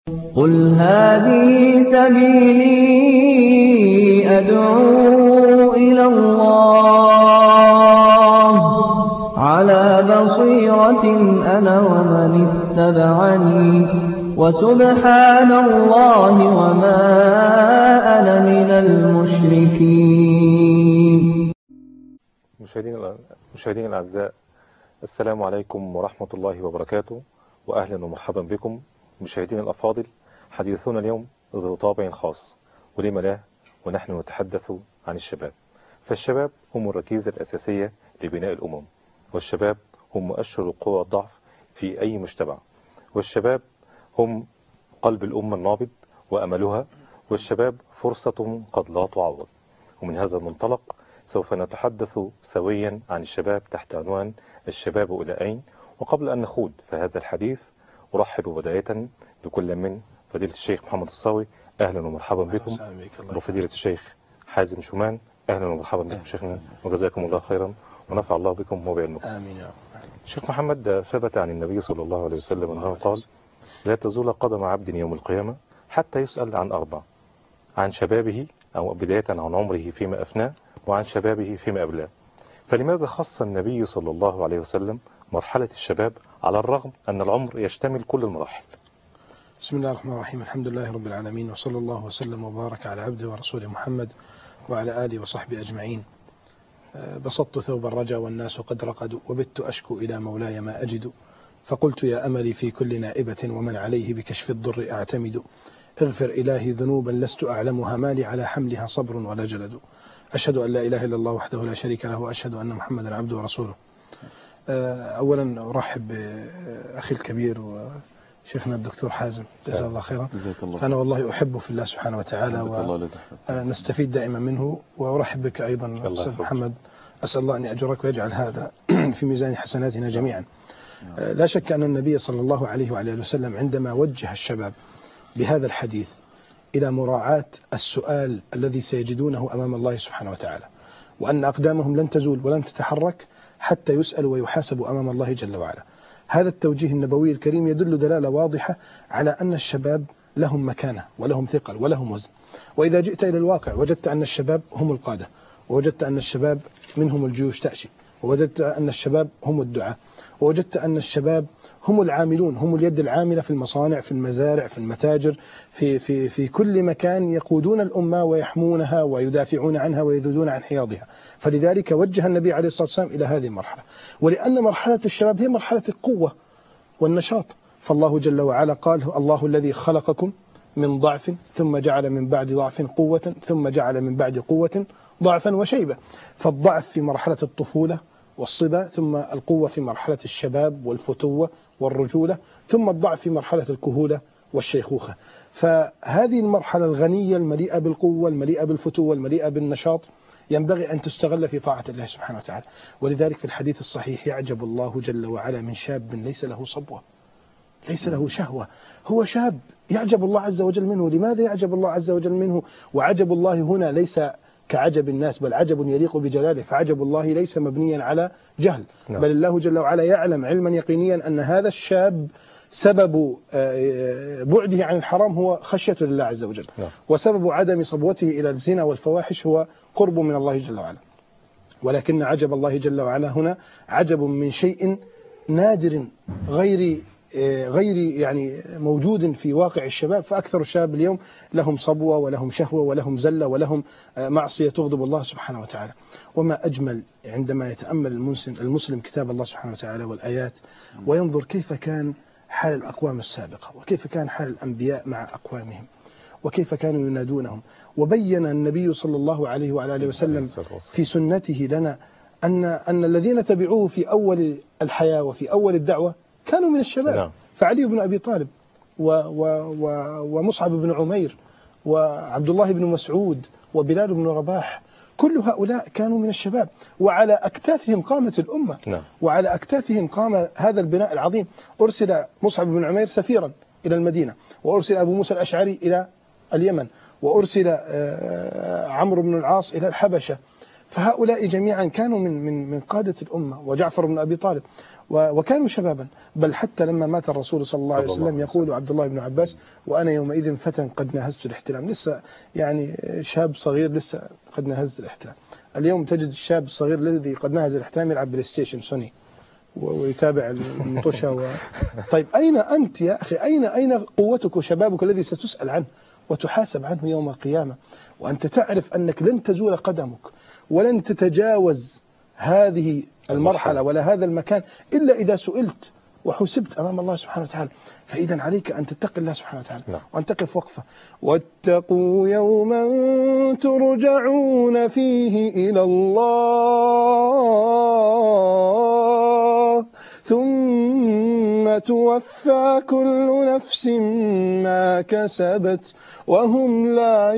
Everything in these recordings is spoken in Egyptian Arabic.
قل هذه سبيلي أدعو إلى الله على بصيرة أنا ومن اتبعني وسبحان الله وما أنا من المشركين مشاهدينا مشاهدينا الأعزاء السلام عليكم ورحمة الله وبركاته وأهلا ومرحبا بكم مشاهدينا الأفاضل حديثنا اليوم ذو طابع خاص ولم لا ونحن نتحدث عن الشباب فالشباب هم الركيزة الأساسية لبناء الأمم والشباب هم مؤشر القوة والضعف في أي مجتمع والشباب هم قلب الأمة النابض وأملها والشباب فرصة قد لا تعوض ومن هذا المنطلق سوف نتحدث سويا عن الشباب تحت عنوان الشباب إلى أين وقبل أن نخوض في هذا الحديث أرحب بداية بكل من فضيلة الشيخ محمد الصاوي أهلا ومرحبا بكم وفضيلة الشيخ حازم شومان أهلا ومرحبا بكم شيخنا وجزاكم الله خيرا ونفع الله بكم وبعلمكم آمين يا رب شيخ محمد ثبت عن النبي صلى الله عليه وسلم أنه قال لا تزول قدم عبد يوم القيامة حتى يسأل عن أربع عن شبابه أو بداية عن عمره فيما أفناه وعن شبابه فيما أبلاه فلماذا خص النبي صلى الله عليه وسلم مرحلة الشباب على الرغم أن العمر يشتمل كل المراحل بسم الله الرحمن الرحيم الحمد لله رب العالمين وصلى الله وسلم وبارك على عبده ورسوله محمد وعلى آله وصحبه أجمعين بسطت ثوب الرجا والناس قد رقدوا وبت أشكو إلى مولاي ما أجد فقلت يا أملي في كل نائبة ومن عليه بكشف الضر أعتمد اغفر إلهي ذنوبا لست أعلمها مالي على حملها صبر ولا جلد أشهد أن لا إله إلا الله وحده لا شريك له وأشهد أن محمدا عبده ورسوله أولا أرحب بأخي الكبير وشيخنا الدكتور حازم جزاه الله خيرا جزاك الله فأنا والله أحبه في الله سبحانه وتعالى الله و... لك نستفيد دائما منه وأرحب بك أيضا الله أستاذ يحفظك. محمد أسأل الله أن يأجرك ويجعل هذا في ميزان حسناتنا جميعا لا شك أن النبي صلى الله عليه وعلى آله وسلم عندما وجه الشباب بهذا الحديث إلى مراعاة السؤال الذي سيجدونه أمام الله سبحانه وتعالى وأن أقدامهم لن تزول ولن تتحرك حتى يسألوا ويحاسبوا أمام الله جل وعلا هذا التوجيه النبوي الكريم يدل دلالة واضحة على أن الشباب لهم مكانة ولهم ثقل ولهم وزن وإذا جئت إلى الواقع وجدت أن الشباب هم القادة ووجدت أن الشباب منهم الجيوش تأشي ووجدت أن الشباب هم الدعاة ووجدت أن الشباب هم العاملون هم اليد العاملة في المصانع في المزارع في المتاجر في, في, في كل مكان يقودون الأمة ويحمونها ويدافعون عنها ويذودون عن حياضها فلذلك وجه النبي عليه الصلاة والسلام إلى هذه المرحلة ولأن مرحلة الشباب هي مرحلة القوة والنشاط فالله جل وعلا قال الله الذي خلقكم من ضعف ثم جعل من بعد ضعف قوة ثم جعل من بعد قوة ضعفا وشيبة فالضعف في مرحلة الطفولة والصبا ثم القوة في مرحلة الشباب والفتوة والرجولة ثم الضعف في مرحلة الكهولة والشيخوخة فهذه المرحلة الغنية المليئة بالقوة المليئة بالفتوة المليئة بالنشاط ينبغي أن تستغل في طاعة الله سبحانه وتعالى ولذلك في الحديث الصحيح يعجب الله جل وعلا من شاب ليس له صبوة ليس له شهوة هو شاب يعجب الله عز وجل منه لماذا يعجب الله عز وجل منه وعجب الله هنا ليس كعجب الناس بل عجب يليق بجلاله فعجب الله ليس مبنيا على جهل نعم. بل الله جل وعلا يعلم علما يقينيا أن هذا الشاب سبب آه، بعده عن الحرام هو خشية لله عز وجل نعم. وسبب عدم صبوته إلى الزنا والفواحش هو قرب من الله جل وعلا ولكن عجب الله جل وعلا هنا عجب من شيء نادر غير آه، غير يعني موجود في واقع الشباب فأكثر الشباب اليوم لهم صبوة ولهم شهوة ولهم زلة ولهم آه، معصية تغضب الله سبحانه وتعالى وما أجمل عندما يتأمل المسلم, المسلم كتاب الله سبحانه وتعالى والآيات وينظر كيف كان حال الأقوام السابقة وكيف كان حال الأنبياء مع أقوامهم وكيف كانوا ينادونهم وبين النبي صلى الله عليه وعلى آله وسلم في سنته لنا أن أن الذين تبعوه في أول الحياة وفي أول الدعوة كانوا من الشباب نعم. فعلي بن أبي طالب و و و ومصعب بن عمير وعبد الله بن مسعود وبلال بن رباح كل هؤلاء كانوا من الشباب وعلى أكتافهم قامت الأمة نعم وعلى أكتافهم قام هذا البناء العظيم أرسل مصعب بن عمير سفيرا إلى المدينة وأرسل أبو موسى الأشعري إلى اليمن وأرسل آه، عمرو بن العاص إلى الحبشة فهؤلاء جميعا كانوا من من من قادة الأمة وجعفر بن أبي طالب و- وكانوا شبابا بل حتى لما مات الرسول صلى الله عليه صلى الله وسلم عليه يقول عبد الله بن عباس وأنا يومئذ فتى قد نهزت الاحتلام لسه يعني شاب صغير لسه قد نهزت الاحتلام اليوم تجد الشاب الصغير الذي قد نهز الاحتلام يلعب بلاي ستيشن سوني و- ويتابع المطوشة و... طيب أين أنت يا أخي أين أين قوتك وشبابك الذي ستسأل عنه وتحاسب عنه يوم القيامة وأنت تعرف أنك لن تزول قدمك ولن تتجاوز هذه المرحلة ولا هذا المكان إلا إذا سئلت وحسبت أمام الله سبحانه وتعالى فإذا عليك أن تتقي الله سبحانه وتعالى نعم. وأن تقف وقفة واتقوا يوما ترجعون فيه إلى الله ثم توفى كل نفس ما كسبت وهم لا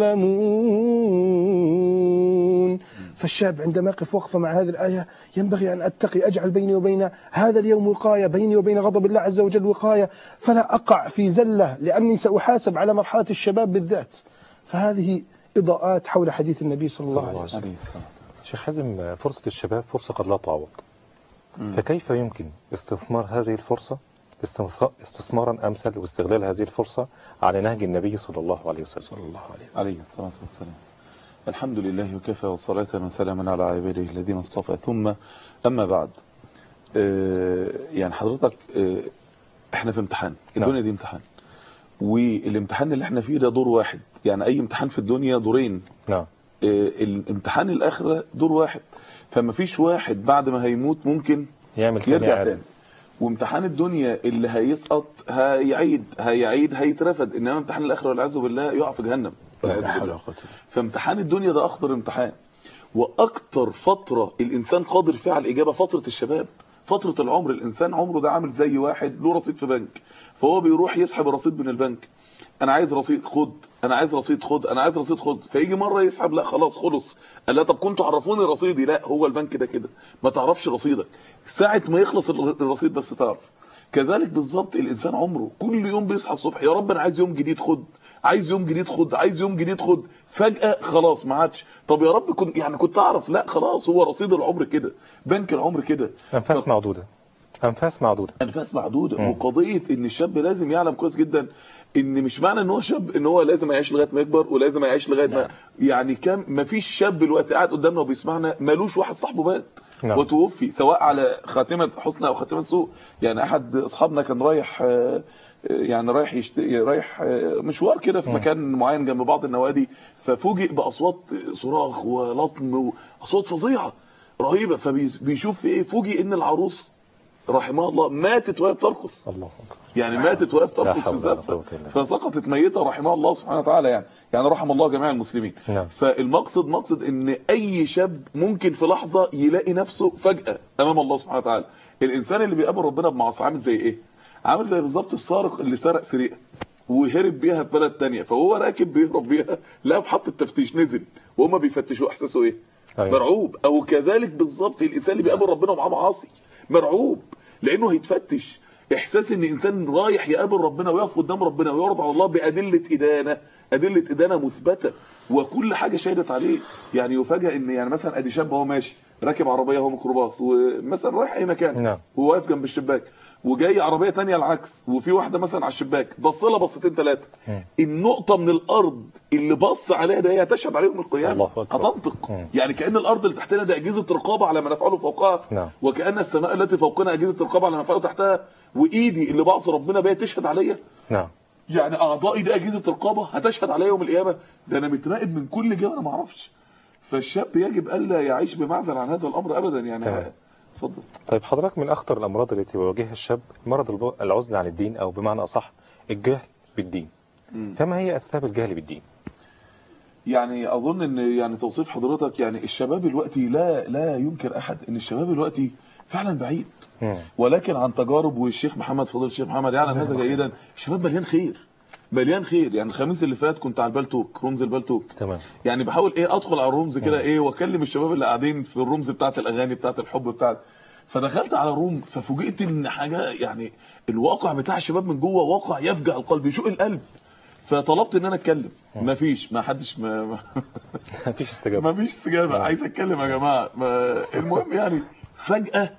يظلمون فالشاب عندما يقف وقفة مع هذه الآية ينبغي أن أتقي أجعل بيني وبين هذا اليوم وقاية بيني وبين غضب الله عز وجل وقاية فلا أقع في زلة لأني سأحاسب على مرحلة الشباب بالذات فهذه إضاءات حول حديث النبي صلى الله عليه وسلم عليه الصلاة والسلام شيخ حازم فرصة الشباب فرصة قد لا تعوض مم. فكيف يمكن استثمار هذه الفرصة استث- استثمارا أمثل واستغلال هذه الفرصة على نهج النبي صلى الله عليه وسلم صلى الله عليه وسلم عليه الصلاة والسلام الحمد لله وكفى وصلاة وسلاما على عباده الذين اصطفى ثم أما بعد آه، يعني حضرتك آه، احنا في امتحان الدنيا دي امتحان والامتحان اللي احنا فيه ده دور واحد يعني اي امتحان في الدنيا دورين نعم آه، الامتحان الاخرة دور واحد فما فيش واحد بعد ما هيموت ممكن يعمل تاني يرجع عادي تاني وامتحان الدنيا اللي هيسقط هيعيد هيعيد هيترفد انما امتحان الاخره والعياذ بالله يقع في جهنم والعياذ بالله. فامتحان الدنيا ده اخطر امتحان واكتر فتره الانسان قادر فيها على الاجابه فتره الشباب فتره العمر الانسان عمره ده عامل زي واحد له رصيد في بنك فهو بيروح يسحب الرصيد من البنك انا عايز رصيد خد انا عايز رصيد خد انا عايز رصيد خد فيجي مره يسحب لا خلاص خلص قال لا طب كنتوا عرفوني رصيدي لا هو البنك ده كده ما تعرفش رصيدك ساعه ما يخلص الر- الرصيد بس تعرف كذلك بالظبط الانسان عمره كل يوم بيصحى الصبح يا رب انا عايز يوم جديد خد عايز يوم جديد خد عايز يوم جديد خد فجاه خلاص ما عادش طب يا رب كنت يعني كنت اعرف لا خلاص هو رصيد العمر كده بنك العمر كده أنفاس طب- معدودة أنفاس معدودة انفاس معدوده مم. وقضيه ان الشاب لازم يعلم كويس جدا ان مش معنى ان هو شاب ان هو لازم يعيش لغايه ما يكبر ولازم يعيش لغايه ما يعني كام ما فيش شاب دلوقتي قاعد قدامنا وبيسمعنا مالوش واحد صاحبه مات نعم. وتوفي سواء على خاتمه حسنى او خاتمه سوء يعني احد اصحابنا كان رايح آه، يعني رايح يشت... رايح آه، مشوار كده في مم. مكان معين جنب بعض النوادي ففوجئ باصوات صراخ ولطم واصوات فظيعه رهيبه فبيشوف ايه فوجئ ان العروس رحمها الله ماتت وهي بترقص الله أكبر يعني ماتت وهي لا بترقص في حول ولا زفة قوة إلا بالله. فسقطت ميتة رحمها الله سبحانه وتعالى يعني يعني رحم الله جميع المسلمين نعم. فالمقصد مقصد ان اي شاب ممكن في لحظة يلاقي نفسه فجأة امام الله سبحانه وتعالى الانسان اللي بيقابل ربنا بمعصية عامل زي ايه عامل زي بالظبط السارق اللي سرق سرقة وهرب بيها في بلد تانية فهو راكب بيهرب بيها لقى بحط التفتيش نزل وهم بيفتشوا احساسه ايه أيوة. مرعوب او كذلك بالظبط الانسان اللي بيقابل ربنا ومعاه معاصي مرعوب لانه هيتفتش احساس ان انسان رايح يقابل ربنا ويقف قدام ربنا ويعرض على الله بادله ادانه ادله ادانه مثبته وكل حاجه شهدت عليه يعني يفاجئ ان يعني مثلا ادي شاب هو ماشي راكب عربيه هو ميكروباص ومثلا رايح اي مكان نعم. وهو واقف جنب الشباك وجاي عربيه تانية العكس وفي واحده مثلا على الشباك بص لها بصتين ثلاثه مم. النقطه من الارض اللي بص عليها ده هي هتشهد عليهم القيامه الله أكبر. هتنطق مم. يعني كأن الأرض اللي تحتنا ده أجهزة رقابة على ما نفعله فوقها نعم. وكأن السماء التي فوقنا أجهزة رقابة على ما نفعله تحتها وإيدي اللي بعصي ربنا بيها تشهد عليا نعم يعني أعضائي دي أجهزة رقابة هتشهد عليا يوم القيامة ده أنا متراقب من كل جهة أنا ما أعرفش فالشاب يجب ألا يعيش بمعزل عن هذا الأمر أبدا يعني تمام. اتفضل طيب حضرتك من أخطر الأمراض التي يواجهها الشاب مرض الب- العزلة عن الدين أو بمعنى أصح الجهل بالدين مم. فما هي أسباب الجهل بالدين يعني اظن ان يعني توصيف حضرتك يعني الشباب دلوقتي لا لا ينكر احد ان الشباب دلوقتي فعلا بعيد مم. ولكن عن تجارب والشيخ محمد فضيل الشيخ محمد يعلم هذا جيدا الشباب مليان خير مليان خير يعني الخميس اللي فات كنت على البلتوك رمز البلتوك تمام يعني بحاول ايه ادخل على الرمز كده ايه واكلم الشباب اللي قاعدين في الرمز بتاعت الاغاني بتاعت الحب بتاعت فدخلت على روم ففوجئت ان حاجه يعني الواقع بتاع الشباب من جوه واقع يفجع القلب يشق القلب فطلبت ان انا اتكلم مفيش ما حدش ما ما- مفيش استجابه ما فيش استجابه آه. عايز اتكلم يا جماعه ما المهم يعني فجاه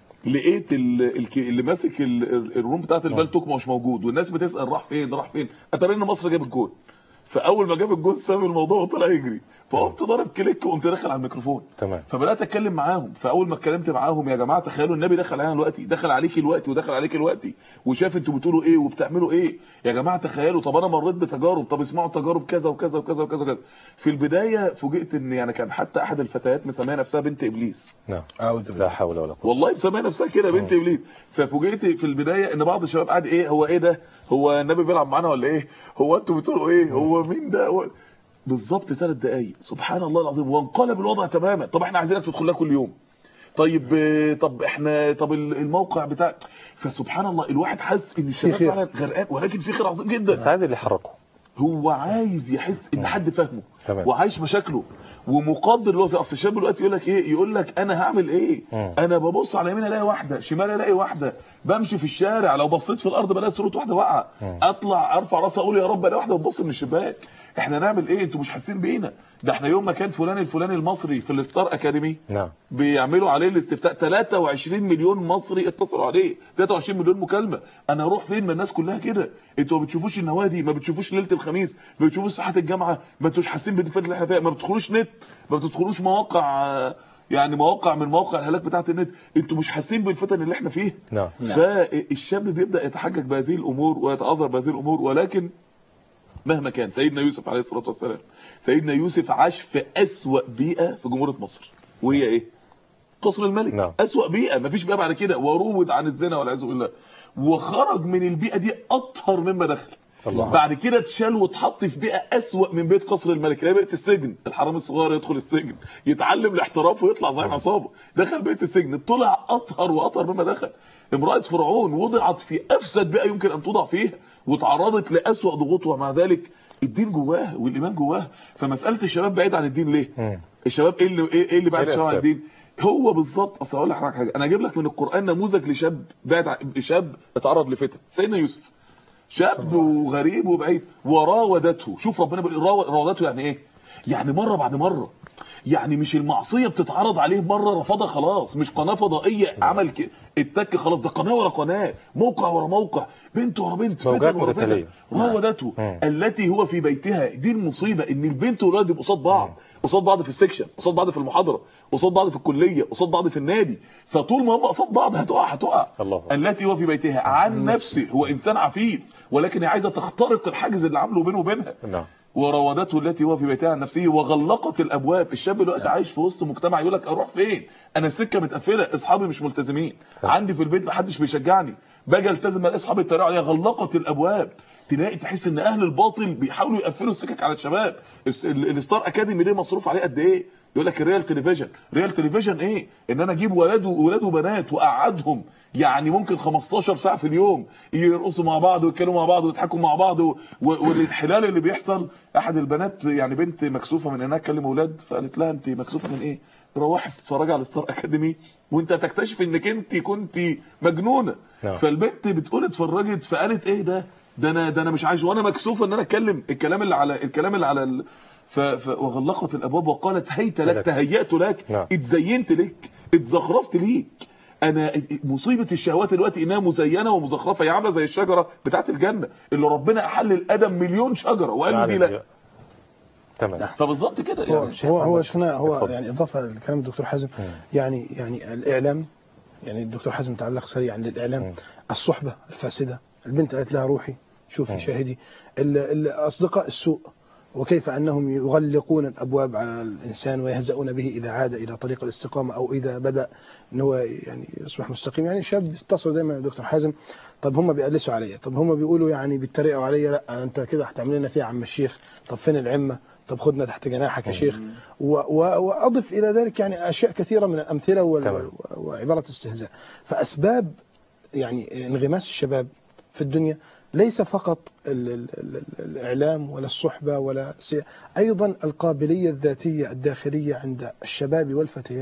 لقيت ال- الك- اللي ماسك ال- ال- الروم بتاعت البالتوك مش موجود والناس بتسال راح فين راح فين اتاري ان مصر جاب الجول فاول ما جاب الجول ساب الموضوع وطلع يجري فقمت ضارب كليك وقمت داخل على الميكروفون تمام فبدات اتكلم معاهم فاول ما اتكلمت معاهم يا جماعه تخيلوا النبي دخل علينا دلوقتي دخل عليكي دلوقتي ودخل عليكي دلوقتي وشاف انتوا بتقولوا ايه وبتعملوا ايه يا جماعه تخيلوا طب انا مريت بتجارب طب اسمعوا تجارب كذا وكذا وكذا وكذا وكذا في البدايه فوجئت ان يعني كان حتى احد الفتيات مسميه نفسها بنت ابليس نعم اعوذ لا بالله حول ولا قوه والله مسميه نفسها كده بنت ابليس ففوجئت في البدايه ان بعض الشباب قاعد ايه هو ايه ده هو النبي بيلعب معانا ولا ايه هو انتوا بتقولوا ايه هو مين ده هو... بالظبط ثلاث دقايق سبحان الله العظيم وانقلب الوضع تماما طب احنا عايزينك تدخل لها كل يوم طيب آه، طب احنا طب ال- الموقع بتاع فسبحان الله الواحد حس ان الشباب خير. فعلا غرقان ولكن في خير عظيم بس جدا عايز اللي يحركه هو عايز يحس ان حد فاهمه تمام. وعايش مشاكله ومقدر اللي هو فيه اصل الشاب دلوقتي يقول لك ايه يقول لك انا هعمل ايه مم. انا ببص على يمين الاقي واحده شمال الاقي واحده بمشي في الشارع لو بصيت في الارض بلاقي صوره واحده واقعه مم. اطلع ارفع راسي اقول يا رب الاقي واحده بتبص من الشباك احنا نعمل ايه انتوا مش حاسين بينا ده احنا يوم ما كان فلان الفلاني المصري في الستار اكاديمي نعم بيعملوا عليه الاستفتاء 23 مليون مصري اتصلوا عليه 23 مليون مكالمه انا اروح فين ما الناس كلها كده انتوا ما بتشوفوش النوادي ما بتشوفوش ليله الخميس ما بتشوفوش ساحات الجامعه ما انتوش حاسين بالفتره اللي احنا فيها ما بتدخلوش نت ما بتدخلوش مواقع آه، يعني مواقع من مواقع الهلاك بتاعه النت انتوا مش حاسين بالفتن اللي احنا فيها نعم فالشاب بيبدا يتحجج بهذه الامور ويتعذر بهذه الامور ولكن مهما كان سيدنا يوسف عليه الصلاه والسلام سيدنا يوسف عاش في اسوا بيئه في جمهوريه مصر وهي ايه قصر الملك نعم. اسوا بيئه مفيش بيئه بعد كده وروض عن الزنا والعياذ بالله وخرج من البيئه دي اطهر مما دخل الله. بعد كده اتشال واتحط في بيئه اسوا من بيت قصر الملك اللي هي بيئه السجن الحرامي الصغير يدخل السجن يتعلم الاحتراف ويطلع زعيم عصابه دخل بيئه السجن طلع اطهر واطهر مما دخل امراه فرعون وضعت في افسد بيئه يمكن ان توضع فيها وتعرضت لاسوا ضغوط ومع ذلك الدين جواها والايمان جواها فمساله الشباب بعيد عن الدين ليه مم. الشباب ايه اللي ايه إيه اللي بعد إيه الشباب عن الأسباب؟ الدين هو بالظبط اصل اقول لك حاجه انا اجيب لك من القران نموذج لشاب بعد عن- شاب اتعرض لفتن سيدنا يوسف شاب وغريب وبعيد وراودته شوف ربنا بيقول راو- راودته يعني ايه يعني مره بعد مره يعني مش المعصيه بتتعرض عليه مره رفضها خلاص مش قناه فضائيه عمل ك... التك خلاص ده قناه ورا قناه موقع ورا موقع بنت ورا بنت موجات فتن ورا فتن متتالية. راودته مم. التي هو في بيتها دي المصيبه ان البنت والولد يبقوا قصاد بعض قصاد بعض في السكشن قصاد بعض في المحاضره قصاد بعض في الكليه قصاد بعض في النادي فطول ما هم قصاد بعض هتقع هتقع الله أكبر. التي هو في بيتها عن نفسه هو انسان عفيف ولكن هي عايزه تخترق الحاجز اللي عامله بينه وبينها نعم وراودته التي هو في بيتها عن نفسه وغلقت الابواب الشاب دلوقتي عايش في وسط مجتمع يقول لك اروح فين انا السكه متقفله اصحابي مش ملتزمين عندي في البيت محدش بيشجعني باجي التزم الاقي اصحابي يتريقوا عليا غلقت الابواب تلاقي تحس ان اهل الباطل بيحاولوا يقفلوا السكك على الشباب الس- ال- الستار اكاديمي ليه مصروف عليه قد ايه يقول لك الريال تلفزيون ريال تلفزيون ايه ان انا اجيب ولاد وولاد وبنات واقعدهم يعني ممكن 15 ساعه في اليوم يرقصوا مع بعض ويتكلموا مع بعض ويضحكوا مع بعض و- والانحلال اللي بيحصل احد البنات يعني بنت مكسوفه من انها تكلم اولاد فقالت لها انت مكسوفه من ايه روحي اتفرجي على ستار اكاديمي وانت هتكتشف انك انت كنت مجنونه نعم. فالبنت بتقول اتفرجت فقالت ايه ده ده انا ده انا مش عايز وانا مكسوفه ان انا اتكلم الكلام اللي على الكلام اللي على ال... ف... ف... وغلقت الابواب وقالت هيت لك لك. تهيأت لك نعم. اتزينت لك اتزخرفت ليك انا مصيبه الشهوات دلوقتي انها مزينه ومزخرفه هي عامله زي الشجره بتاعت الجنه اللي ربنا احل الادم مليون شجره وقال له دي لا تمام فبالظبط كده هو يعني هو هو شيخنا هو اتفضل. يعني اضافه لكلام الدكتور حازم يعني يعني الاعلام يعني الدكتور حازم تعلق سريعا للاعلام مم. الصحبه الفاسده البنت قالت لها روحي شوفي شاهدي ال- ال- اصدقاء السوء وكيف انهم يغلقون الابواب على الانسان ويهزؤون به اذا عاد الى طريق الاستقامه او اذا بدا ان هو يعني يصبح مستقيم يعني شاب يتصل دايما يا دكتور حازم طب هم بيقلسوا عليا طب هم بيقولوا يعني بيتريقوا عليا لا انت كده هتعمل لنا فيها عم الشيخ طب فين العمه طب خدنا تحت جناحك يا شيخ و- و- واضف الى ذلك يعني اشياء كثيره من الامثله وال- تمام. وال- وعباره استهزاء فاسباب يعني انغماس الشباب في الدنيا ليس فقط ال ال ال الاعلام ولا الصحبه ولا سي... ايضا القابليه الذاتيه الداخليه عند الشباب والفتيات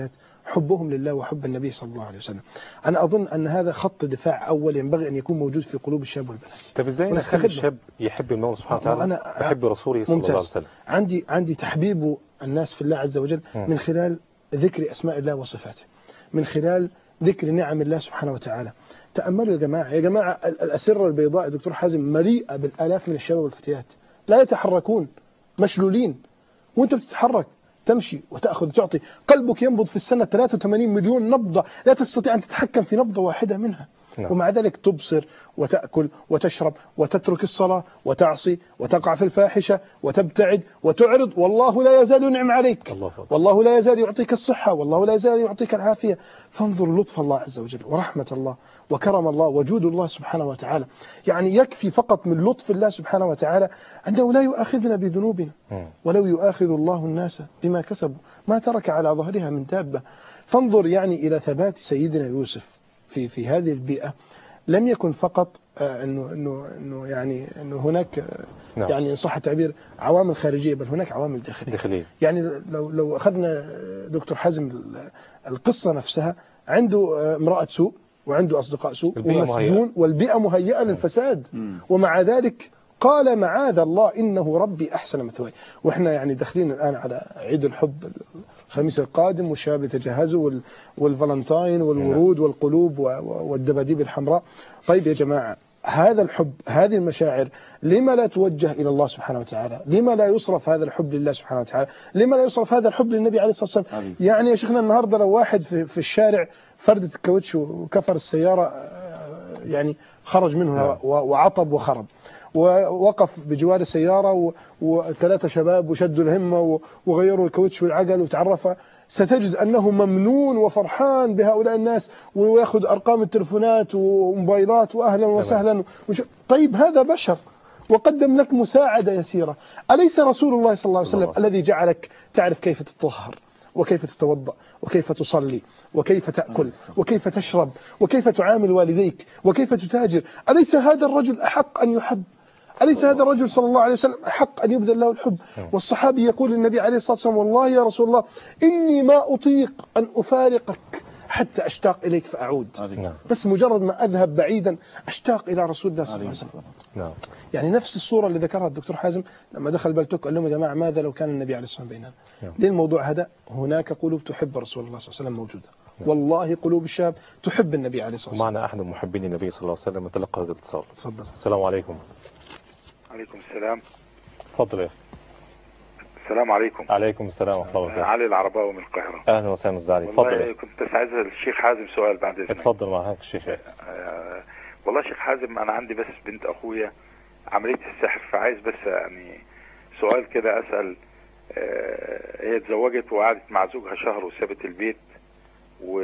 حبهم لله وحب النبي صلى الله عليه وسلم أنا أظن أن هذا خط دفاع أول ينبغي أن يكون موجود في قلوب الشاب والبنات طب ازاي ونستغل- نخلي الشاب يحب المولى سبحانه وتعالى وأنا- ويحب رسوله صلى الله عليه ممتاز. وسلم عندي عندي تحبيب الناس في الله عز وجل مم. من خلال ذكر أسماء الله وصفاته من خلال ذكر نعم الله سبحانه وتعالى تأملوا يا جماعة يا جماعة ال- الأسرة البيضاء يا دكتور حازم مليئة بالآلاف من الشباب والفتيات لا يتحركون مشلولين وانت بتتحرك تمشي وتأخذ تعطي قلبك ينبض في السنة 83 مليون نبضة لا تستطيع أن تتحكم في نبضة واحدة منها نعم. ومع ذلك تبصر وتأكل وتشرب وتترك الصلاة وتعصي وتقع في الفاحشة وتبتعد وتعرض والله لا يزال ينعم عليك الله أكبر. والله لا يزال يعطيك الصحة والله لا يزال يعطيك العافية فانظر لطف الله عز وجل ورحمة الله وكرم الله وجود الله سبحانه وتعالى يعني يكفي فقط من لطف الله سبحانه وتعالى أنه لا يؤاخذنا بذنوبنا مم. ولو يؤاخذ الله الناس بما كسبوا ما ترك على ظهرها من دابة فانظر يعني إلى ثبات سيدنا يوسف في في هذه البيئة لم يكن فقط آه، انه انه انه يعني انه هناك آه، نعم. يعني ان صح التعبير عوامل خارجيه بل هناك عوامل داخليه داخلية يعني لو لو اخذنا دكتور حازم ال- القصه نفسها عنده آه، امراه سوء وعنده اصدقاء سوء البيئة ومسجون مهيئة. والبيئه مهيئه للفساد ومع ذلك قال معاذ الله انه ربي احسن مثواي واحنا يعني داخلين الان على عيد الحب الخميس القادم والشباب يتجهزوا وال- والفالنتاين والورود والقلوب و- و- والدباديب الحمراء طيب يا جماعه هذا الحب هذه المشاعر لما لا توجه إلى الله سبحانه وتعالى لما لا يصرف هذا الحب لله سبحانه وتعالى لما لا يصرف هذا الحب للنبي عليه الصلاة والسلام عليه الصلاة يعني يا شيخنا النهاردة لو واحد في, في الشارع فردة الكاوتش وكفر السيارة آه، يعني خرج منه و- وعطب وخرب ووقف بجوار السيارة و- وثلاثة شباب وشدوا الهمة و- وغيروا الكاوتش والعجل وتعرف ستجد أنه ممنون وفرحان بهؤلاء الناس ويأخذ أرقام التلفونات وموبايلات وأهلا وسهلا وش... طيب هذا بشر وقدم لك مساعدة يسيرة أليس رسول الله صلى الله عليه صلى الله وسلم عليه الذي جعلك تعرف كيف تتطهر وكيف تتوضأ وكيف تصلي وكيف تأكل وكيف تشرب وكيف تعامل والديك وكيف تتاجر أليس هذا الرجل أحق أن يحب أليس هذا الرجل صلى الله عليه وسلم أحق أن يبذل له الحب والصحابي يقول للنبي عليه الصلاة والسلام والله يا رسول الله إني ما أطيق أن أفارقك حتى أشتاق إليك فأعود عليه نعم. الصلاة بس مجرد ما أذهب بعيدا أشتاق إلى رسول الله صلى الله عليه عليه وسلم الصلاة نعم يعني نفس الصورة اللي ذكرها الدكتور حازم لما دخل بلتوك قال لهم يا جماعة ماذا لو كان النبي عليه الصلاة والسلام بيننا نعم. ليه الموضوع هذا هناك قلوب تحب رسول الله صلى الله عليه وسلم موجودة والله قلوب الشاب تحب النبي عليه الصلاة والسلام ومعنا أحد محبين النبي صلى الله عليه وسلم تلقى هذا الاتصال تفضل السلام عليكم عليكم السلام تفضل يا أخي. السلام عليكم عليكم السلام ورحمة الله وبركاته علي العرباوي من القاهرة أهلا وسهلا أستاذ علي تفضل يا والله أخي. كنت بس عايز الشيخ حازم سؤال بعد إذنك اتفضل معاك الشيخ آه والله شيخ حازم أنا عندي بس بنت أخويا عملية السحر فعايز بس يعني سؤال كده أسأل آه هي اتزوجت وقعدت مع زوجها شهر وسابت البيت و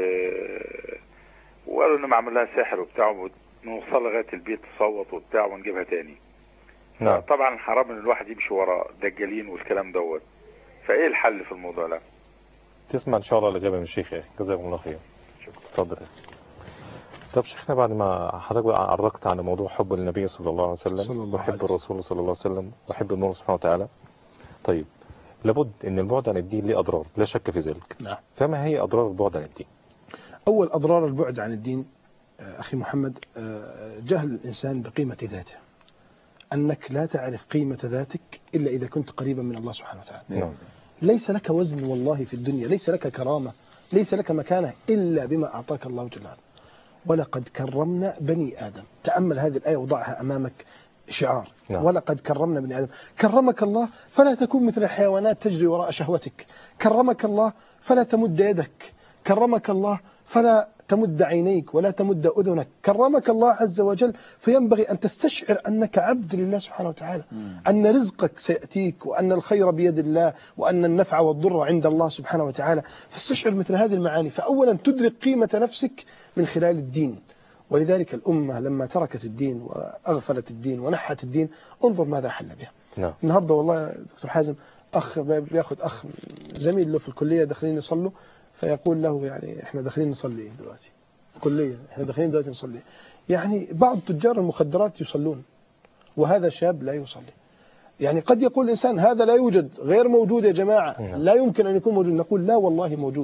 وقالوا إنه معمول لها سحر وبتاع ونوصل لغاية البيت تصوت وبتاع ونجيبها تاني نعم طبعا حرام ان الواحد يمشي ورا دجالين والكلام دوت فايه الحل في الموضوع ده تسمع إن شاء الله الإجابة من الشيخ يا أخي جزاكم الله خير اتفضل يا أخي. طب شيخنا بعد ما حضرتك بقى عرقت عن موضوع حب النبي صلى الله عليه وسلم صلى الله وحب عليه الرسول صلى الله عليه وسلم وحب النور سبحانه وتعالى طيب لابد ان البعد عن الدين ليه اضرار لا شك في ذلك نعم فما هي اضرار البعد عن الدين أول أضرار البعد عن الدين آه، أخي محمد آه، جهل الإنسان بقيمة ذاته أنك لا تعرف قيمة ذاتك إلا إذا كنت قريبا من الله سبحانه وتعالى نعم ليس لك وزن والله في الدنيا ليس لك كرامة ليس لك مكانة إلا بما أعطاك الله جل وعلا ولقد كرمنا بني آدم تأمل هذه الآية وضعها أمامك شعار نعم. ولقد كرمنا بني آدم كرمك الله فلا تكون مثل الحيوانات تجري وراء شهوتك كرمك الله فلا تمد يدك كرمك الله فلا تمد عينيك ولا تمد أذنك كرمك الله عز وجل فينبغي أن تستشعر أنك عبد لله سبحانه وتعالى أن رزقك سيأتيك وأن الخير بيد الله وأن النفع والضر عند الله سبحانه وتعالى فاستشعر مثل هذه المعاني فأولا تدرك قيمة نفسك من خلال الدين ولذلك الأمة لما تركت الدين وأغفلت الدين ونحت الدين انظر ماذا حل بها نعم النهارده والله يا دكتور حازم اخ بياخد اخ زميل له في الكليه داخلين يصلوا فيقول له يعني احنا داخلين نصلي دلوقتي في كليه احنا داخلين دلوقتي نصلي يعني بعض تجار المخدرات يصلون وهذا شاب لا يصلي يعني قد يقول الانسان هذا لا يوجد غير موجود يا جماعه نعم. لا يمكن ان يكون موجود نقول لا والله موجود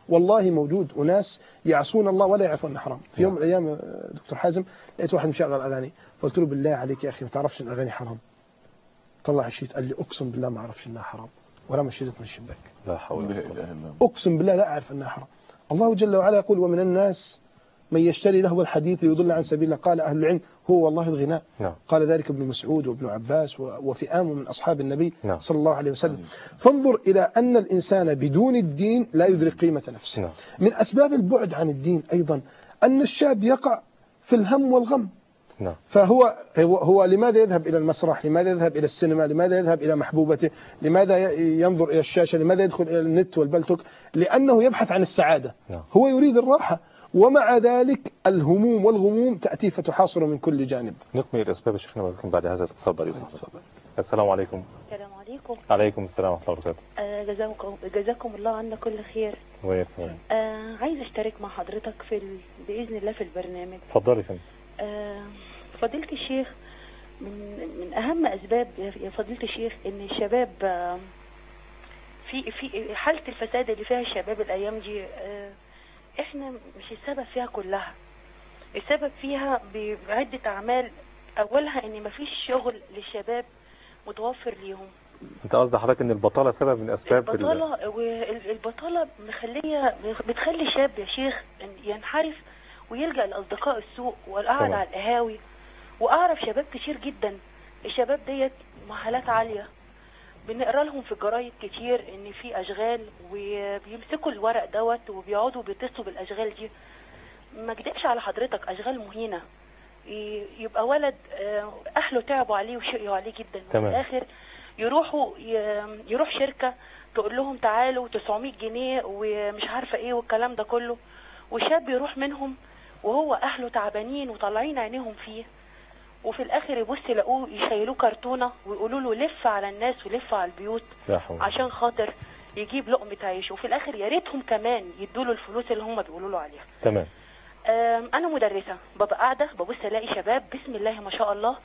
والله موجود أناس يعصون الله ولا يعرفون أنه حرام في يوم من الأيام آه، دكتور حازم لقيت واحد مشغل أغاني قلت له بالله عليك يا أخي ما تعرفش أن الأغاني حرام طلع الشريط قال لي أقسم بالله ما أعرفش أنها حرام ورمى الشريط من الشباك لا حول لا ولا اله قوة الا الله أقسم بالله لا أعرف أنها حرام الله جل وعلا يقول ومن الناس من يشتري لهو الحديث ليضل عن سبيل الله قال أهل العلم هو والله الغناء نعم قال ذلك ابن مسعود وابن عباس و- وفئام من أصحاب النبي نعم. صلى الله عليه وسلم فانظر إلى أن الإنسان بدون الدين لا يدرك قيمة نفسه نعم من أسباب البعد عن الدين أيضا أن الشاب يقع في الهم والغم نعم فهو هو, هو لماذا يذهب إلى المسرح لماذا يذهب إلى السينما لماذا يذهب إلى محبوبته لماذا ي- ينظر إلى الشاشة لماذا يدخل إلى النت والبلتوك لأنه يبحث عن السعادة نعم. هو يريد الراحة ومع ذلك الهموم والغموم تأتي فتحاصر من كل جانب نكمل الأسباب يا شيخنا ولكن بعد هذا الاتصال بعد إذن حضرتك. السلام عليكم السلام عليكم عليكم السلام ورحمة الله وبركاته آه جزاكم جزاكم الله عنا كل خير وياكم آه عايز اشترك مع حضرتك في ال... باذن الله في البرنامج اتفضلي يا فندم آه فضيلة الشيخ من من اهم اسباب يا فضيلة الشيخ ان الشباب آه في في حالة الفساد اللي فيها الشباب الايام دي آه احنا مش السبب فيها كلها السبب فيها بعدة اعمال اولها ان مفيش شغل للشباب متوفر ليهم انت قصد حضرتك ان البطالة سبب من اسباب ال- البطالة والبطالة مخلية بتخلي الشاب يا شيخ ينحرف ويلجأ لأصدقاء السوء والقعد تمام. على القهاوي وأعرف شباب كتير جدا الشباب ديت مؤهلات عالية بنقرا لهم في الجرايد كتير ان في اشغال وبيمسكوا الورق دوت وبيقعدوا بيتصلوا بالاشغال دي ما اكدبش على حضرتك اشغال مهينه ي- يبقى ولد آه، اهله تعبوا عليه وشقيوا عليه جدا وفي تمام. الاخر يروحوا ي- يروح شركه تقول لهم تعالوا 900 جنيه ومش عارفه ايه والكلام ده كله وشاب يروح منهم وهو اهله تعبانين وطالعين عينيهم فيه وفي الاخر يبص يلاقوه يشيلوه كرتونه ويقولوا له لف على الناس ولف على البيوت لا حول ولا عشان خاطر يجيب لقمه عيش وفي الاخر يا ريتهم كمان يدوا له الفلوس اللي هم بيقولوا له عليها تمام أم، انا مدرسه ببقى قاعده ببص الاقي شباب بسم الله ما شاء الله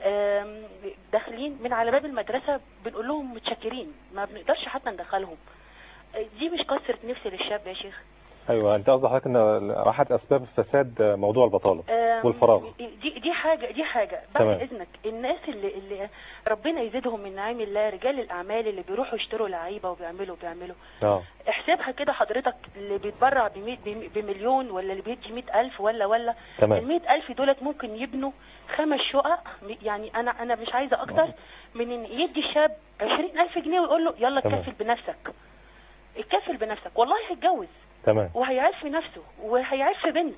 أم، داخلين من على باب المدرسه بنقول لهم متشكرين ما بنقدرش حتى ندخلهم أه، دي مش كسرة نفسي للشاب يا شيخ ايوه انت قصد حضرتك ان احد اسباب فساد موضوع البطالة أم، والفراغ دي دي حاجه دي حاجه تمام. بعد اذنك الناس اللي اللي ربنا يزيدهم من نعيم الله رجال الاعمال اللي بيروحوا يشتروا لعيبه وبيعملوا بيعملوا اه احسبها كده حضرتك اللي بيتبرع بمي- بم- بمليون ولا اللي بيدي مئة ألف ولا ولا تمام المئة ألف دولت ممكن يبنوا خمس شقق م- يعني أنا أنا مش عايزة أكتر من إن يدي الشاب عشرين ألف جنيه ويقول له يلا تمام. اتكفل بنفسك اتكفل بنفسك والله هيتجوز تمام وهيعيش في نفسه وهيعيش في بنت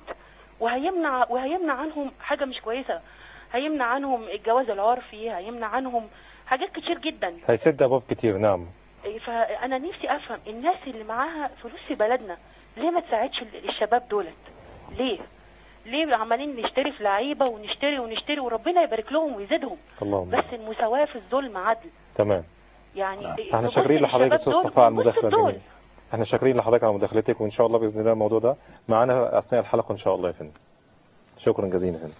وهيمنع وهيمنع عنهم حاجة مش كويسة هيمنع عنهم الجواز العرفي هيمنع عنهم حاجات كتير جدا هيسد ابواب كتير نعم فانا نفسي افهم الناس اللي معاها فلوس في بلدنا ليه ما تساعدش ال- الشباب دولت ليه ليه عمالين نشتري في لعيبه ونشتري ونشتري وربنا يبارك لهم ويزيدهم اللهم بس المساواه في الظلم عدل تمام يعني احنا نبص شاكرين لحضرتك للشباب استاذ دول صفاء على ونبص المداخله لدول. الجميله احنا شاكرين لحضرتك على مداخلتك وان شاء الله باذن الله الموضوع ده معانا اثناء الحلقه ان شاء الله يا فندم شكرا جزيلا يا فندم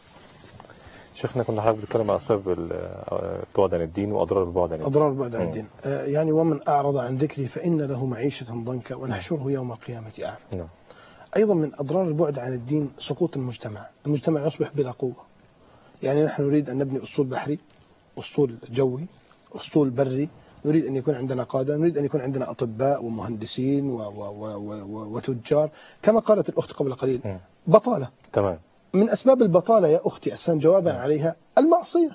شيخنا كنا حضرتك بتتكلم عن اسباب ال- البعد عن الدين واضرار البعد عن الدين أضرار البعد عن مم. الدين آه، يعني ومن أعرض عن ذكري فإن له معيشة ضنكا ونحشره يوم القيامة أعمى نعم أيضا من أضرار البعد عن الدين سقوط المجتمع المجتمع يصبح بلا قوة يعني نحن نريد أن نبني أسطول بحري أسطول جوي أسطول بري نريد أن يكون عندنا قادة نريد أن يكون عندنا أطباء ومهندسين و و و و و وتجار كما قالت الأخت قبل قليل مم. بطالة تمام من أسباب البطالة يا أختي أسان جوابا نعم. عليها المعصية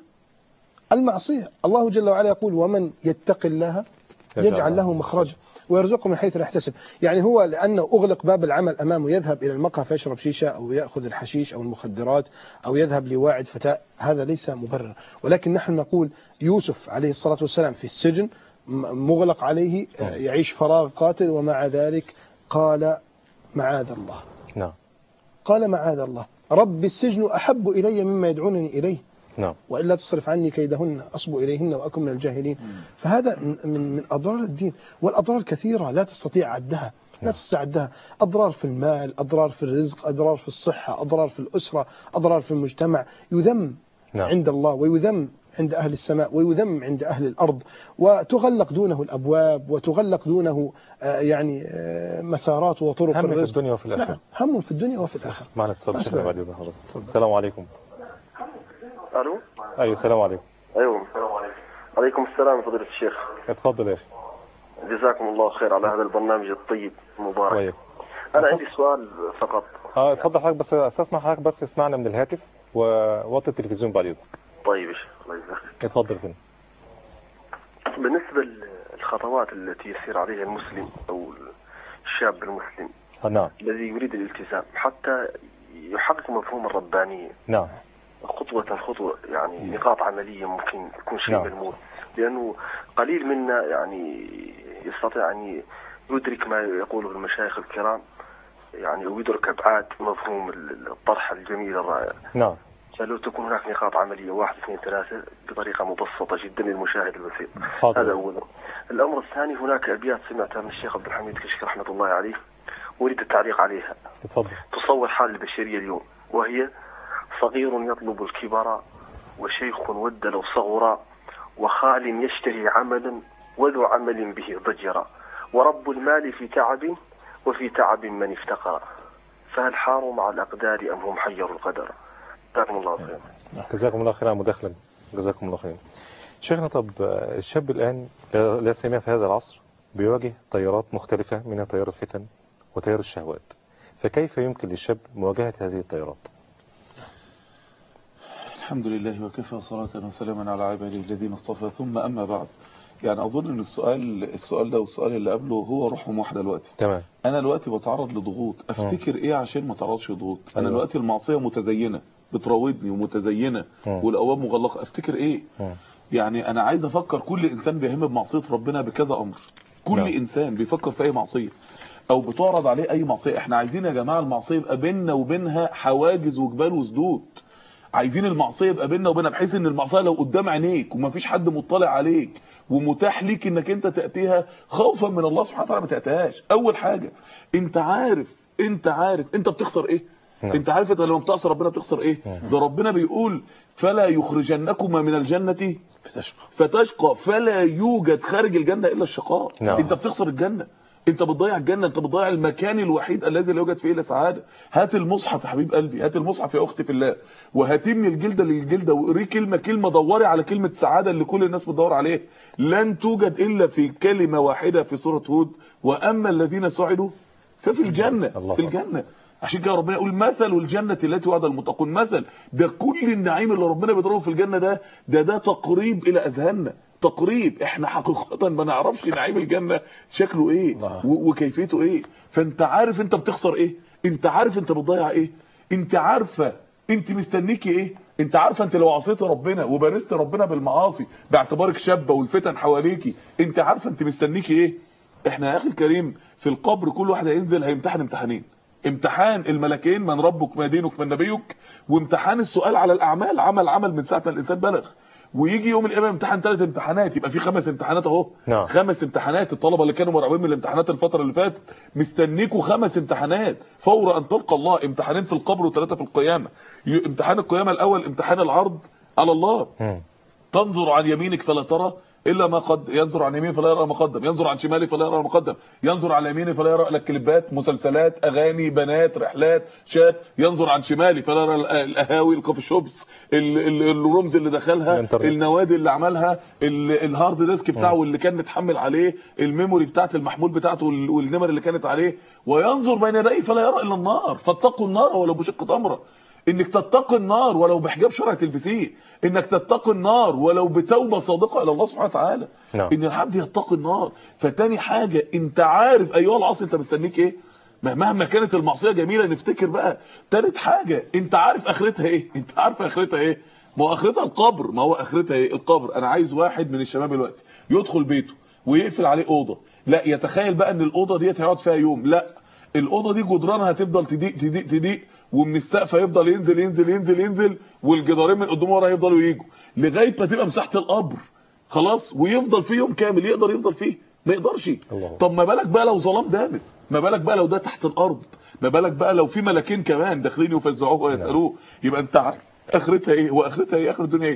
المعصية الله جل وعلا يقول ومن يتق الله يجعل له مخرجا ويرزقه من حيث لا يحتسب يعني هو لأنه أغلق باب العمل أمامه يذهب إلى المقهى فيشرب شيشة أو يأخذ الحشيش أو المخدرات أو يذهب لواعد فتاة هذا ليس مبرر ولكن نحن نقول يوسف عليه الصلاة والسلام في السجن م- مغلق عليه آه، يعيش فراغ قاتل ومع ذلك قال معاذ الله نعم قال معاذ الله رب السجن أحب إلي مما يدعونني إليه نعم وإلا تصرف عني كيدهن أصب إليهن وأكن من الجاهلين فهذا من, من, من أضرار الدين والأضرار كثيرة لا تستطيع عدها لا تستطيع عدها أضرار في المال أضرار في الرزق أضرار في الصحة أضرار في الأسرة أضرار في المجتمع يذم نعم. عند الله ويذم عند أهل السماء ويذم عند أهل الأرض وتغلق دونه الأبواب وتغلق دونه آه، يعني آه، مسارات وطرق هم في الرزق الدنيا وفي الآخرة نعم هم في الدنيا وفي الآخرة معنا اتصال بس شكرا بقى. بعد إذن حضرتك السلام عليكم الو أيوة السلام عليكم ايوه السلام عليكم عليكم السلام فضيلة الشيخ اتفضل يا أخي جزاكم الله خير على هذا البرنامج الطيب المبارك طيب انا أساس- عندي سؤال فقط اه اتفضل حضرتك بس استسمح حضرتك بس اسمعنا من الهاتف ووطي التلفزيون بعد إذنك طيب يا شيخ الله يجزاك اتفضل فين بالنسبة للخطوات التي يسير عليها المسلم او الشاب المسلم آه، نعم الذي يريد الالتزام حتى يحقق مفهوم الربانية نعم خطوة خطوة يعني نقاط عملية ممكن تكون شيء نعم. ملموس لأنه قليل منا يعني يستطيع أن يدرك ما يقوله المشايخ الكرام يعني ويدرك أبعاد مفهوم الطرح الجميل الرائع نعم فلو تكون هناك نقاط عملية واحد اثنين ثلاثة بطريقة مبسطة جدا للمشاهد البسيط حاضر. هذا أولا الأمر الثاني هناك أبيات سمعتها من الشيخ عبد الحميد كشك رحمة الله عليه أريد التعليق عليها اتفضل تصور حال البشرية اليوم وهي صغير يطلب الكبر وشيخ ود لو صغرا وخال يشتهي عملا وذو عمل به ضجرا ورب المال في تعب وفي تعب من افتقر فهل حاروا مع الأقدار أم هم حيروا القدر جزاكم الله خيرا جزاكم الله خير على المداخلة جزاكم الله خير شيخنا طب آه، الشاب الآن لا لا سيما في هذا العصر بيواجه تيارات مختلفة منها تيار الفتن وتيار الشهوات فكيف يمكن للشاب مواجهة هذه التيارات الحمد لله وكفى صلاة وسلاما على عباده الذين اصطفى ثم أما بعد يعني أظن أن السؤال السؤال ده والسؤال اللي قبله هو روحهم واحدة دلوقتي تمام أنا دلوقتي بتعرض لضغوط أفتكر إيه عشان ما تعرضش لضغوط أنا أيوة. دلوقتي المعصية متزينة بتراودني ومتزينة مم. والأبواب مغلقة أفتكر إيه مم. يعني أنا عايز أفكر كل إنسان بيهم بمعصية ربنا بكذا أمر كل نعم. إنسان بيفكر في أي معصية أو بتعرض عليه أي معصية إحنا عايزين يا جماعة المعصية يبقى بيننا وبينها حواجز وجبال وسدود عايزين المعصيه يبقى بيننا وبينها بحيث ان المعصيه لو قدام عينيك ومفيش حد مطلع عليك ومتاح ليك انك انت تاتيها خوفا من الله سبحانه وتعالى ما تاتيهاش اول حاجه انت عارف انت عارف انت بتخسر ايه نعم. انت عارف انت لما بتعصي ربنا بتخسر ايه ده ربنا بيقول فلا يخرجنكما من الجنه فتشقى فتشقى فلا يوجد خارج الجنه الا الشقاء نعم. انت بتخسر الجنه انت بتضيع الجنه انت بتضيع المكان الوحيد الذي لا يوجد فيه الا سعاده هات المصحف يا حبيب قلبي هات المصحف يا اختي في الله وهاتي من الجلده للجلده واقري كلمه كلمه دوري على كلمه سعاده اللي كل الناس بتدور عليها لن توجد الا في كلمه واحده في سوره هود واما الذين سعدوا ففي الجنه الله في الجنه عشان كده ربنا يقول مثل الجنة التي وعد المتقون مثل ده كل النعيم اللي ربنا بيضربه في الجنة ده ده ده تقريب إلى أذهاننا تقريب احنا حقيقة ما نعرفش نعيم الجنة شكله ايه الله. و- وكيفيته ايه فانت عارف انت بتخسر ايه انت عارف انت بتضيع ايه انت عارفة انت مستنيكي ايه انت عارفه انت لو عصيت ربنا وبارزت ربنا بالمعاصي باعتبارك شابه والفتن حواليكي انت عارفه انت مستنيكي ايه احنا يا اخي الكريم في القبر كل واحد هينزل هيمتحن امتحانين امتحان الملكين من ربك ما دينك من نبيك وامتحان السؤال على الاعمال عمل عمل من ساعه ما الانسان بلغ ويجي يوم القيامه امتحان ثلاث امتحانات يبقى في خمس امتحانات اهو نعم. خمس امتحانات الطلبه اللي كانوا مرعوبين من الامتحانات الفتره اللي فاتت مستنيكوا خمس امتحانات فور ان تلقى الله امتحانين في القبر وثلاثه في القيامه ي- امتحان القيامه الاول امتحان العرض على الله مم. تنظر عن يمينك فلا ترى الا ما قد ينظر عن يمينه فلا يرى ما قدم ينظر عن شماله فلا يرى ما قدم ينظر على يمينه فلا يرى الا كليبات مسلسلات اغاني بنات رحلات شات ينظر عن شماله فلا يرى الأ- القهاوي الكوفي شوبس ال- ال- الرمز اللي دخلها الإنترنت. النوادي اللي عملها ال- الهارد ديسك بتاعه واللي كان متحمل عليه الميموري بتاعت المحمول بتاعته وال- والنمر اللي كانت عليه وينظر بين يديه فلا يرى الا النار فاتقوا النار ولو بشق تمره انك تتقي النار ولو بحجاب شرع تلبسيه انك تتقي النار ولو بتوبه صادقه الى الله سبحانه وتعالى نعم. ان العبد يتقي النار فتاني حاجه انت عارف ايها العاصي انت مستنيك ايه ما- مهما كانت المعصيه جميله نفتكر بقى تالت حاجه انت عارف اخرتها ايه انت عارف اخرتها ايه ما هو اخرتها القبر ما هو اخرتها ايه القبر انا عايز واحد من الشباب دلوقتي يدخل بيته ويقفل عليه اوضه لا يتخيل بقى ان الاوضه ديت هيقعد فيها يوم لا الاوضه دي جدرانها هتفضل تضيق تضيق تضيق ومن السقف هيفضل ينزل ينزل ينزل ينزل والجدارين من قدام ورا هيفضلوا يجوا لغايه ما تبقى مساحه القبر خلاص ويفضل فيه يوم كامل يقدر يفضل فيه ما يقدرش الله. طب ما بالك بقى لو ظلام دامس ما بالك بقى لو ده تحت الارض ما بالك بقى لو في ملكين كمان داخلين يفزعوه ويسالوه يبقى انت عارف اخرتها ايه واخرتها ايه اخر الدنيا ايه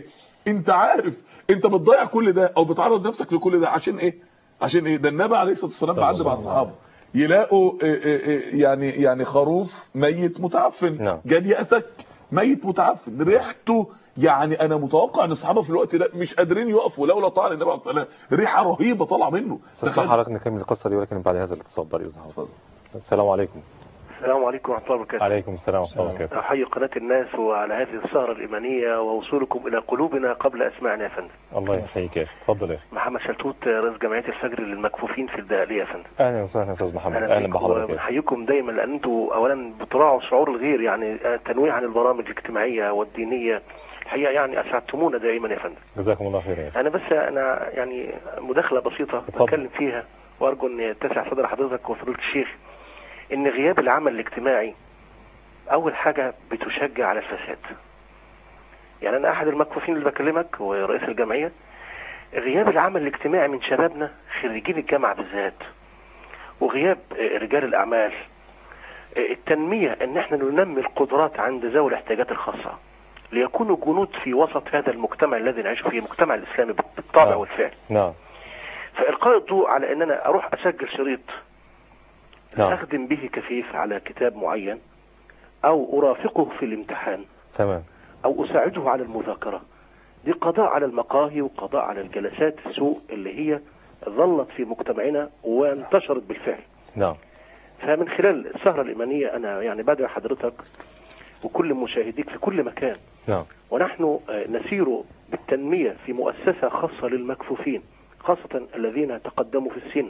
انت عارف انت بتضيع كل ده او بتعرض نفسك لكل ده عشان ايه عشان ايه ده النبي عليه الصلاه والسلام صلى بعد الله مع عليه الصحابه يلاقوا اه، اه، اه، يعني يعني خروف ميت متعفن نعم. جاد يأسك ميت متعفن ريحته يعني انا متوقع ان الصحابه في الوقت ده مش قادرين يقفوا لولا طعن النبي عليه الصلاه والسلام ريحه رهيبه طالعه منه استسمح تخيل. حضرتك نكمل القصة دي ولكن بعد هذا الاتصال بعد إذن حضرتك السلام عليكم السلام عليكم ورحمة الله وبركاته عليكم السلام ورحمة الله وبركاته أحيي قناة الناس وعلى هذه السهرة الإيمانية ووصولكم إلى قلوبنا قبل أسماعنا يا فندم الله يحييك يا أخي اتفضل يا أخي محمد شلتوت رئيس جمعية الفجر للمكفوفين في الدقهلية يا فندم أهلا وسهلا يا أستاذ محمد أهلا بيكم بحضرتك يا أخي. وبنحييكم دايما لأن أنتوا أولا بتراعوا شعور الغير يعني تنويع عن البرامج الاجتماعية والدينية الحقيقة يعني أسعدتمونا دائما يا فندم جزاكم الله خير يا أخي أنا بس أنا يعني مداخلة بسيطة اتفضل. بتكلم فيها وأرجو أن يتسع صدر حضرتك وفضيلة الشيخ إن غياب العمل الاجتماعي أول حاجة بتشجع على الفساد يعني أنا أحد المكفوفين اللي بكلمك ورئيس الجمعية غياب العمل الاجتماعي من شبابنا خريجين الجامعة بالذات وغياب آه، رجال الأعمال آه، التنمية ان احنا ننمي القدرات عند ذوي الاحتياجات الخاصة ليكونوا جنود في وسط هذا المجتمع الذي نعيش فيه المجتمع الاسلامي بالطبع نعم. والفعل نعم فإلقاء الضوء على ان انا اروح اسجل شريط نعم اخدم به كفيف على كتاب معين او ارافقه في الامتحان تمام او اساعده على المذاكرة دي قضاء على المقاهي وقضاء على الجلسات السوء اللي هي ظلت في مجتمعنا وانتشرت بالفعل نعم فمن خلال السهرة الإيمانية أنا يعني بدعي حضرتك وكل مشاهديك في كل مكان نعم ونحن آه، نسير بالتنمية في مؤسسة خاصة للمكفوفين خاصة الذين تقدموا في السن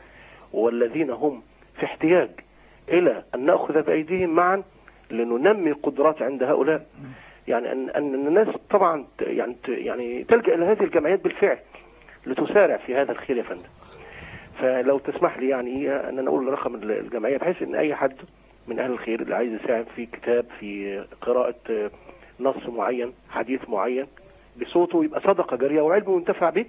والذين هم في احتياج إلى أن نأخذ بأيديهم معا لننمي قدرات عند هؤلاء يعني أن أن الناس طبعا ت- يعني ت- يعني تلجأ إلى هذه الجمعيات بالفعل لتسارع في هذا الخير يا فندم فلو تسمح لي يعني أن أنا أقول رقم الجمعية بحيث أن أي حد من أهل الخير اللي عايز يساهم في كتاب في قراءة آه، نص معين حديث معين بصوته يبقى صدقة جارية وعلم ينتفع به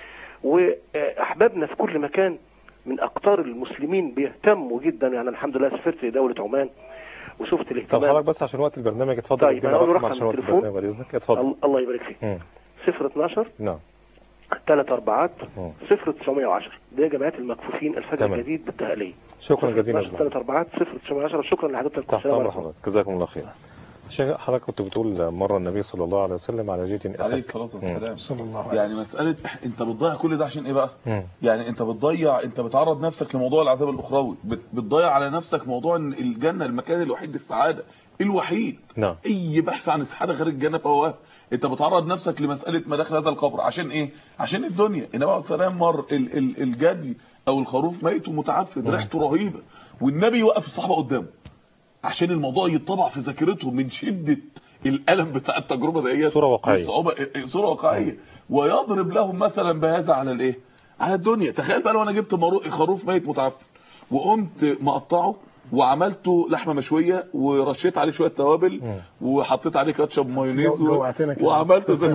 وأحبابنا في كل مكان من أقطار المسلمين بيهتموا جدا يعني الحمد لله سافرت لدولة عمان وشفت طب الاهتمام حضرتك بس عشان وقت البرنامج اتفضل طيب، ادينا أنا أقول رقم رقم عشان وقت التليفون. البرنامج بعد إذنك اتفضل ال- الله يبارك فيك مم. 012 نعم ثلاث أربعات مم. 0910 ده جماعة المكفوفين الفجر تمام. الجديد بالدهالية شكرا جزيلا يا 12 أستاذ ثلاث أربعات 0910 شكرا لحضرتك تحت والسلام امر عليكم. حضرتك جزاكم الله خير عشان حضرتك كنت بتقول مره النبي صلى الله عليه وسلم على جيد عليه اسد الصلاه والسلام صلى الله عليه يعني وسلم مساله انت بتضيع كل ده عشان ايه بقى مم. يعني انت بتضيع انت بتعرض نفسك لموضوع العذاب الاخروي بت- بتضيع على نفسك موضوع ان الجنه المكان الوحيد للسعاده الوحيد نعم اي بحث عن السعاده غير الجنه فهو وهم. انت بتعرض نفسك لمساله مداخل هذا القبر عشان ايه عشان الدنيا النبي عليه الصلاه والسلام مر ال- ال- الجدي او الخروف ميت ومتعفن ريحته رهيبه والنبي يوقف الصحابه قدامه عشان الموضوع يتطبع في ذاكرتهم من شده الالم بتاع التجربه ديت صورة واقعية. الصعوبه صوره واقعيه ويضرب لهم مثلا بهذا على الايه على الدنيا تخيل بقى لو انا جبت مرو- خروف ميت متعفن وقمت مقطعه وعملته لحمه مشويه ورشيت عليه شويه توابل وحطيت عليه كاتشب مايونيز جو- و- جوعتنا كده. وعملت سن...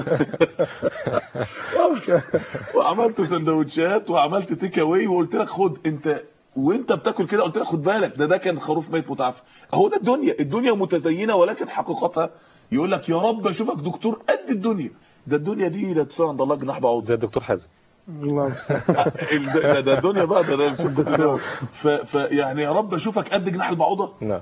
وعملت سندوتشات وعملت تيك اواي وقلت لك خد انت وانت بتاكل كده قلت لك خد بالك ده ده كان خروف ميت متعفن اهو ده الدنيا الدنيا متزينه ولكن حقيقتها يقول لك يا رب اشوفك دكتور قد الدنيا ده الدنيا دي لا تساوي عند الله جناح بعوض زي الدكتور حازم الله المستعان ال- ده, ده الدنيا بقى ده ده الدكتور ف, ف يعني يا رب اشوفك قد جناح البعوضه نعم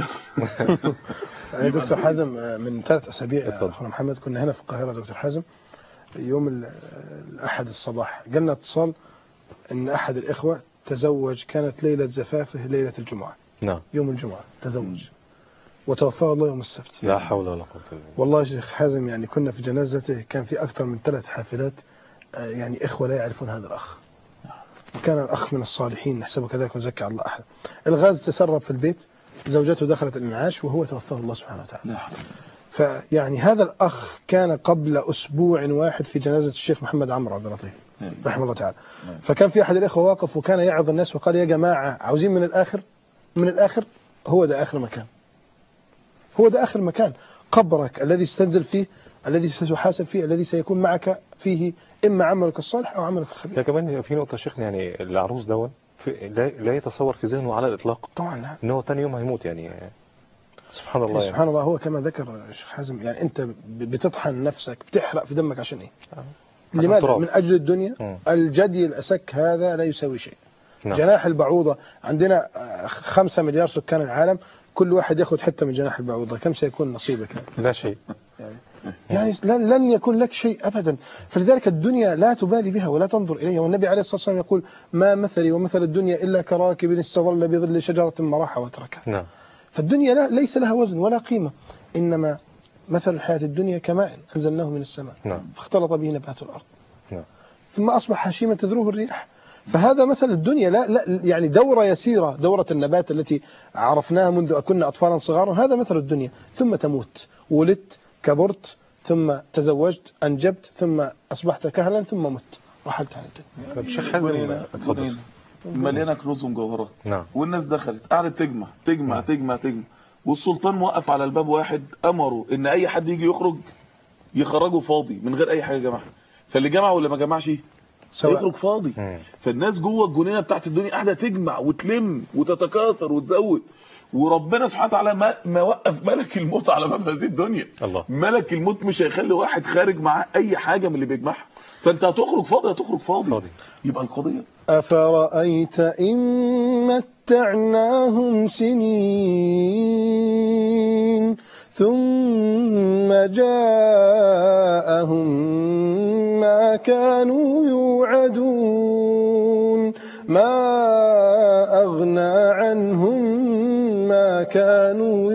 يا دكتور حازم آه، من ثلاث اسابيع يا اتفضل. اخونا محمد كنا هنا في القاهره دكتور حازم يوم ال- الاحد الصباح جالنا اتصال ان احد الاخوه تزوج كانت ليله زفافه ليله الجمعه نعم يوم الجمعه تزوج وتوفاه الله يوم السبت لا حول ولا قوه الا بالله والله يا شيخ حازم يعني كنا في جنازته كان في اكثر من ثلاث حافلات آه، يعني اخوه لا يعرفون هذا الاخ وكان الاخ من الصالحين نحسبه كذلك ونزكي على الله احد الغاز تسرب في البيت زوجته دخلت الانعاش وهو توفاه الله سبحانه وتعالى لا حول. فيعني هذا الأخ كان قبل أسبوع واحد في جنازة الشيخ محمد عمرو عبد اللطيف رحمه الله تعالى فكان في أحد الإخوة واقف وكان يعظ الناس وقال يا جماعة عاوزين من الآخر من الآخر هو ده آخر مكان هو ده آخر مكان قبرك الذي استنزل فيه الذي ستحاسب فيه الذي سيكون معك فيه إما عملك الصالح أو عملك لا الخبيث كمان في نقطه شيخنا يعني العروس دون في لا, لا يتصور في ذهنه على الاطلاق طبعا لا ان هو تاني يوم هيموت يعني سبحان الله يعني. سبحان الله هو كما ذكر الشيخ حازم يعني انت ب- بتطحن نفسك بتحرق في دمك عشان ايه؟ عشان لماذا؟ تراب. من اجل الدنيا مم. الجدي الاسك هذا لا يساوي شيء نعم. جناح البعوضه عندنا آه، خمسة مليار سكان العالم كل واحد ياخذ حته من جناح البعوضه كم سيكون نصيبك لا شيء يعني لن لن يكون لك شيء ابدا فلذلك الدنيا لا تبالي بها ولا تنظر اليها والنبي عليه الصلاه والسلام يقول ما مثلي ومثل الدنيا الا كراكب استظل بظل شجره مرحى وتركها نعم فالدنيا لا ليس لها وزن ولا قيمه انما مثل الحياه الدنيا كماء انزلناه من السماء نعم فاختلط به نبات الارض نعم ثم اصبح هشيما تذروه الرياح فهذا مثل الدنيا لا, لا يعني دورة يسيرة دورة النبات التي عرفناها منذ كنا أطفالا صغارا هذا مثل الدنيا ثم تموت ولدت كبرت ثم تزوجت أنجبت ثم أصبحت كهلا ثم مت رحلت عن الدنيا طب شيخ حازم ودينا- اتفضل ودينا. مليانه كنوز ومجوهرات نعم والناس دخلت قعدت تجمع تجمع نعم. تجمع تجمع والسلطان موقف على الباب واحد امره ان اي حد يجي يخرج يخرجه فاضي من غير اي حاجه جمعها فاللي جمع واللي ما جمعش سواء يخرج فاضي مم. فالناس جوه الجنينه بتاعت الدنيا قاعده تجمع وتلم وتتكاثر وتزود وربنا سبحانه وتعالى ما, ما وقف ملك الموت على باب هذه الدنيا الله ملك الموت مش هيخلي واحد خارج معاه اي حاجه من اللي بيجمعها فانت هتخرج فاضي هتخرج فاضي, فاضي. يبقى القضيه أفرأيت إن متعناهم سنين ثم جاءهم ما كانوا يوعدون ما أغنى عنهم ما كانوا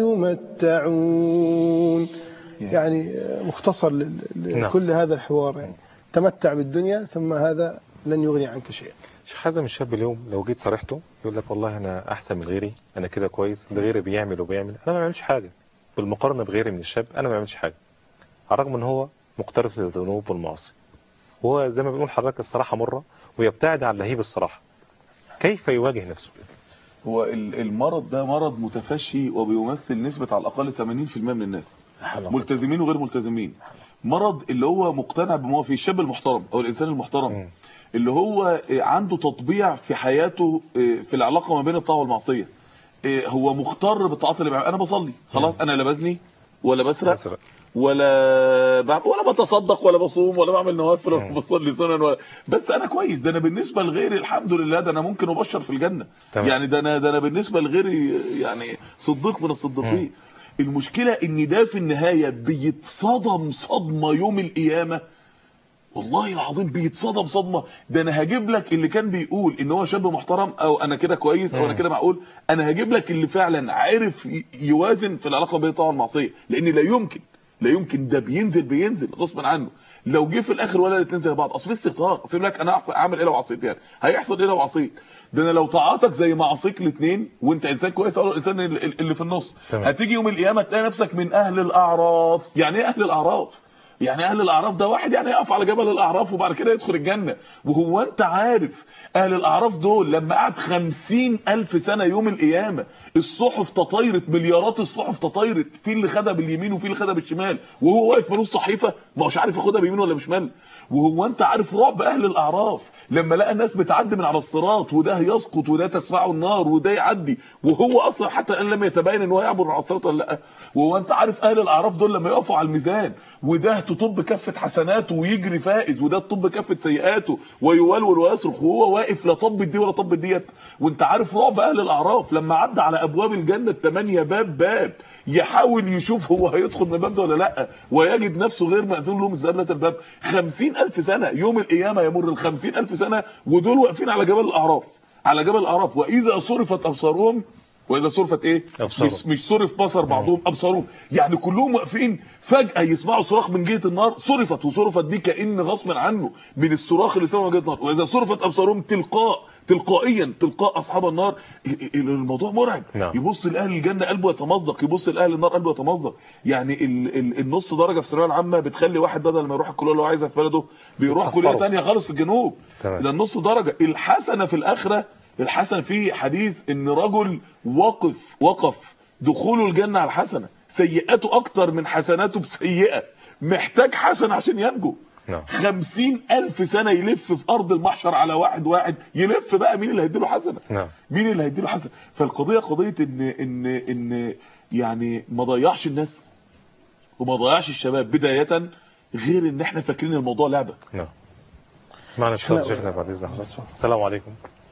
يمتعون يعني مختصر ل- ل- نعم. لكل هذا الحوار يعني تمتع بالدنيا ثم هذا لن يغني عنك شيئا شيخ حازم الشاب اليوم لو جيت صارحته يقول لك والله انا احسن من غيري انا كده كويس ده غيري بيعمل وبيعمل انا ما بعملش حاجه بالمقارنه بغيري من الشاب انا ما بعملش حاجه على الرغم ان هو مقترف للذنوب والمعاصي هو زي ما بنقول حضرتك الصراحه مره ويبتعد عن لهيب الصراحه كيف يواجه نفسه هو ال- المرض ده مرض متفشي وبيمثل نسبة على الأقل 80% من الناس ملتزمين وغير ملتزمين مرض اللي هو مقتنع بما هو فيه الشاب المحترم أو الإنسان المحترم مم. اللي هو عنده تطبيع في حياته في العلاقة ما بين الطاعة والمعصية هو مختار بالطاعات اللي بيعملها أنا بصلي خلاص أنا لا بزني ولا بسرق مثلا ولا بعمل ولا بتصدق ولا بصوم ولا بعمل نوافل ولا مم. بصلي سنن ولا بس انا كويس ده انا بالنسبه لغيري الحمد لله ده انا ممكن ابشر في الجنه تمام. يعني ده انا ده انا بالنسبه لغيري يعني صديق من الصديقين المشكله ان ده في النهايه بيتصدم صدمه يوم القيامه والله العظيم بيتصدم صدمه ده انا هجيب لك اللي كان بيقول ان هو شاب محترم او انا كده كويس او انا مم. كده معقول انا هجيب لك اللي فعلا عارف ي- يوازن في العلاقه بين الطاعه والمعصيه لان لا يمكن لا يمكن ده بينزل بينزل غصبا عنه لو جه في الاخر ولا الاثنين زي بعض اصل في استهتار اصل يقول لك انا أعص- اعمل ايه لو عصيت يعني هيحصل ايه لو عصيت ده انا لو طاعاتك زي معاصيك الاثنين وانت انسان كويس او الانسان ال- اللي في النص تمام. هتيجي يوم القيامه تلاقي نفسك من اهل الاعراف يعني ايه اهل الاعراف يعني اهل الاعراف ده واحد يعني يقف على جبل الاعراف وبعد كده يدخل الجنه وهو انت عارف اهل الاعراف دول لما قعد خمسين الف سنه يوم القيامه الصحف تطايرت مليارات الصحف تطايرت في اللي خدها باليمين وفي اللي خدها بالشمال وهو واقف ملوش صحيفه ما هوش عارف ياخدها بيمين ولا بشمال وهو انت عارف رعب اهل الاعراف لما لقى الناس بتعدي من على الصراط وده يسقط وده تسفعه النار وده يعدي وهو اصلا حتى الان لم يتبين ان هو يعبر على الصراط ولا لا وهو انت عارف اهل الاعراف دول لما يقفوا على الميزان وده تطب كفه حسناته ويجري فائز وده تطب كفه سيئاته ويولول ويصرخ وهو واقف لا طب دي ولا طب ديت وانت عارف رعب اهل الاعراف لما عدى على ابواب الجنه الثمانيه باب باب يحاول يشوف هو هيدخل من الباب ده ولا لا ويجد نفسه غير مأذون له من ذهاب هذا الباب خمسين ألف سنة يوم القيامة يمر الخمسين ألف سنة ودول واقفين على جبل الأعراف على جبل الأعراف وإذا صرفت أبصارهم واذا صرفت ايه أبصارهم. مش, مش صرف بصر بعضهم ابصارهم يعني كلهم واقفين فجاه يسمعوا صراخ من جهه النار صرفت وصرفت دي كان غصب عنه من الصراخ اللي سمعوا من جهه النار واذا صرفت ابصارهم تلقاء تلقائيا تلقاء اصحاب النار ال- ال- الموضوع مرعب نعم. يبص لاهل الجنه قلبه يتمزق يبص لاهل النار قلبه يتمزق يعني ال ال النص درجه في الثانويه العامه بتخلي واحد بدل ما يروح الكليه اللي هو عايزها في بلده بيروح بتصفره. كليه ثانيه خالص في الجنوب تمام. ده النص درجه الحسنه في الاخره الحسنه في حديث ان رجل وقف وقف دخوله الجنه على الحسنه سيئاته اكتر من حسناته بسيئه محتاج حسنه عشان ينجو نعم. خمسين ألف سنة يلف في أرض المحشر على واحد واحد يلف بقى مين اللي هيديله حسنة نعم مين اللي هيديله حسنة فالقضية قضية إن إن إن يعني ما ضيعش الناس وما ضيعش الشباب بداية غير إن إحنا فاكرين الموضوع لعبة نعم معنا اتصال إحنا- شيخنا بعد إذن حضرتك السلام عليكم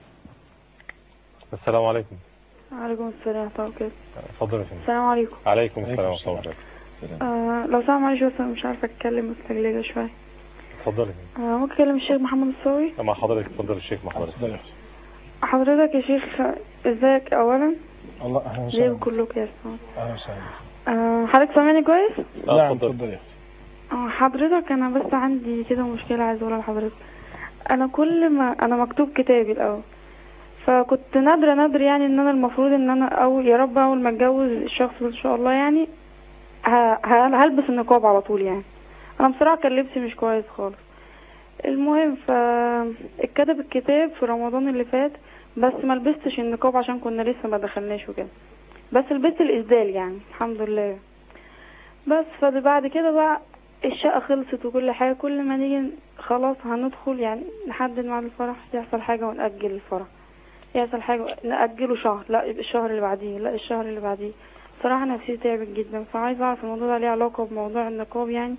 السلام عليكم وعليكم السلام ورحمة الله وبركاته اتفضل يا فندم السلام عليكم عليكم السلام ورحمة الله وبركاته آه لو سامع معلش بس أنا مش عارفة أتكلم مستجلجة شوية اتفضلي آه ممكن أكلم الشيخ محمد الصاوي مع حضرتك اتفضل الشيخ مع حضرتك تفضل يا أختي. حضرتك يا شيخ ازيك أولا الله اهلا ليه وسهلا كلكم يا اسماء اهلا وسهلا آه حضرتك سامعني كويس؟ آه، نعم اتفضل. تفضل يا اختي آه حضرتك أنا بس عندي كده مشكلة عايزة أقولها لحضرتك أنا كل ما أنا مكتوب كتابي الأول فكنت نادرة نادر يعني إن أنا المفروض إن أنا أو يا رب أول ما أتجوز الشخص ده إن شاء الله يعني ه- ه- هلبس النقاب على طول يعني أنا بصراحة كان لبسي مش كويس خالص المهم ف اتكتب الكتاب في رمضان اللي فات بس ما لبستش النقاب عشان كنا لسه ما دخلناش وكده بس لبست الإسدال يعني الحمد لله بس فبعد كده بقى الشقة خلصت وكل حاجة كل ما نيجي خلاص هندخل يعني نحدد ميعاد الفرح يحصل حاجة ونأجل الفرح يحصل حاجة نأجله شهر لا يبقى الشهر اللي بعديه لا الشهر اللي بعديه صراحة نفسيتي تعبت جدا فعايز أعرف الموضوع ده ليه علاقة بموضوع النقاب يعني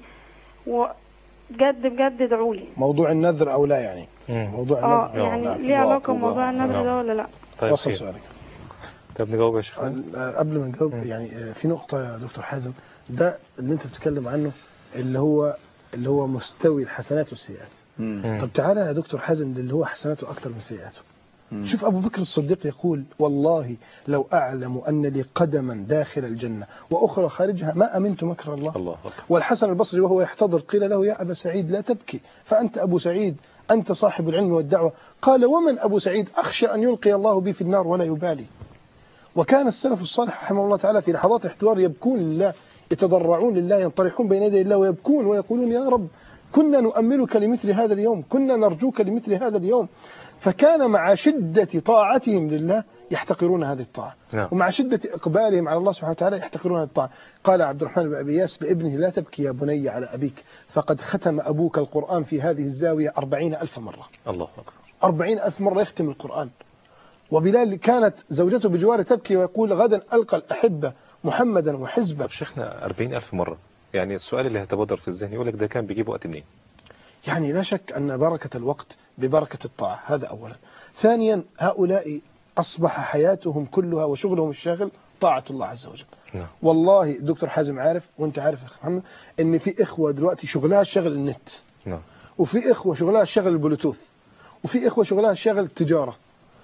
وبجد بجد ادعولي موضوع النذر او لا يعني مم. موضوع اه النذر يعني نعم. ليه علاقة نعم. بموضوع النذر ده ولا لا طيب وصل خير. سؤالك طيب نجاوب يا شيخ آه، قبل ما نجاوب يعني آه، في نقطة يا دكتور حازم ده اللي انت بتتكلم عنه اللي هو اللي هو مستوي الحسنات والسيئات مم. طب تعالى يا دكتور حازم للي هو حسناته أكثر من سيئاته شوف أبو بكر الصديق يقول والله لو أعلم أن لي قدما داخل الجنة وأخرى خارجها ما أمنت مكر الله الله أكبر والحسن البصري وهو يحتضر قيل له يا أبا سعيد لا تبكي فأنت أبو سعيد أنت صاحب العلم والدعوة قال ومن أبو سعيد أخشى أن يلقي الله بي في النار ولا يبالي وكان السلف الصالح رحمه الله تعالى في لحظات الاحتضار يبكون لله يتضرعون لله ينطرحون بين يدي الله ويبكون ويقولون يا رب كنا نؤملك لمثل هذا اليوم كنا نرجوك لمثل هذا اليوم فكان مع شدة طاعتهم لله يحتقرون هذه الطاعة نعم. ومع شدة إقبالهم على الله سبحانه وتعالى يحتقرون هذه الطاعة قال عبد الرحمن بن أبي ياس لابنه لا تبكي يا بني على أبيك فقد ختم أبوك القرآن في هذه الزاوية أربعين ألف مرة الله أكبر أربعين ألف مرة يختم القرآن وبلال كانت زوجته بجواره تبكي ويقول غدا ألقى الأحبة محمدا وحزبه طب شيخنا 40000 مرة يعني السؤال اللي هيتبادر في الذهن يقول لك ده كان بيجيب وقت منين يعني لا شك أن بركة الوقت ببركة الطاعة هذا أولا ثانيا هؤلاء أصبح حياتهم كلها وشغلهم الشاغل طاعة الله عز وجل نعم والله دكتور حازم عارف وانت عارف يا أخي محمد ان في اخوة دلوقتي شغلها شغل النت نعم وفي اخوة شغلها شغل البلوتوث وفي اخوة شغلها شغل التجارة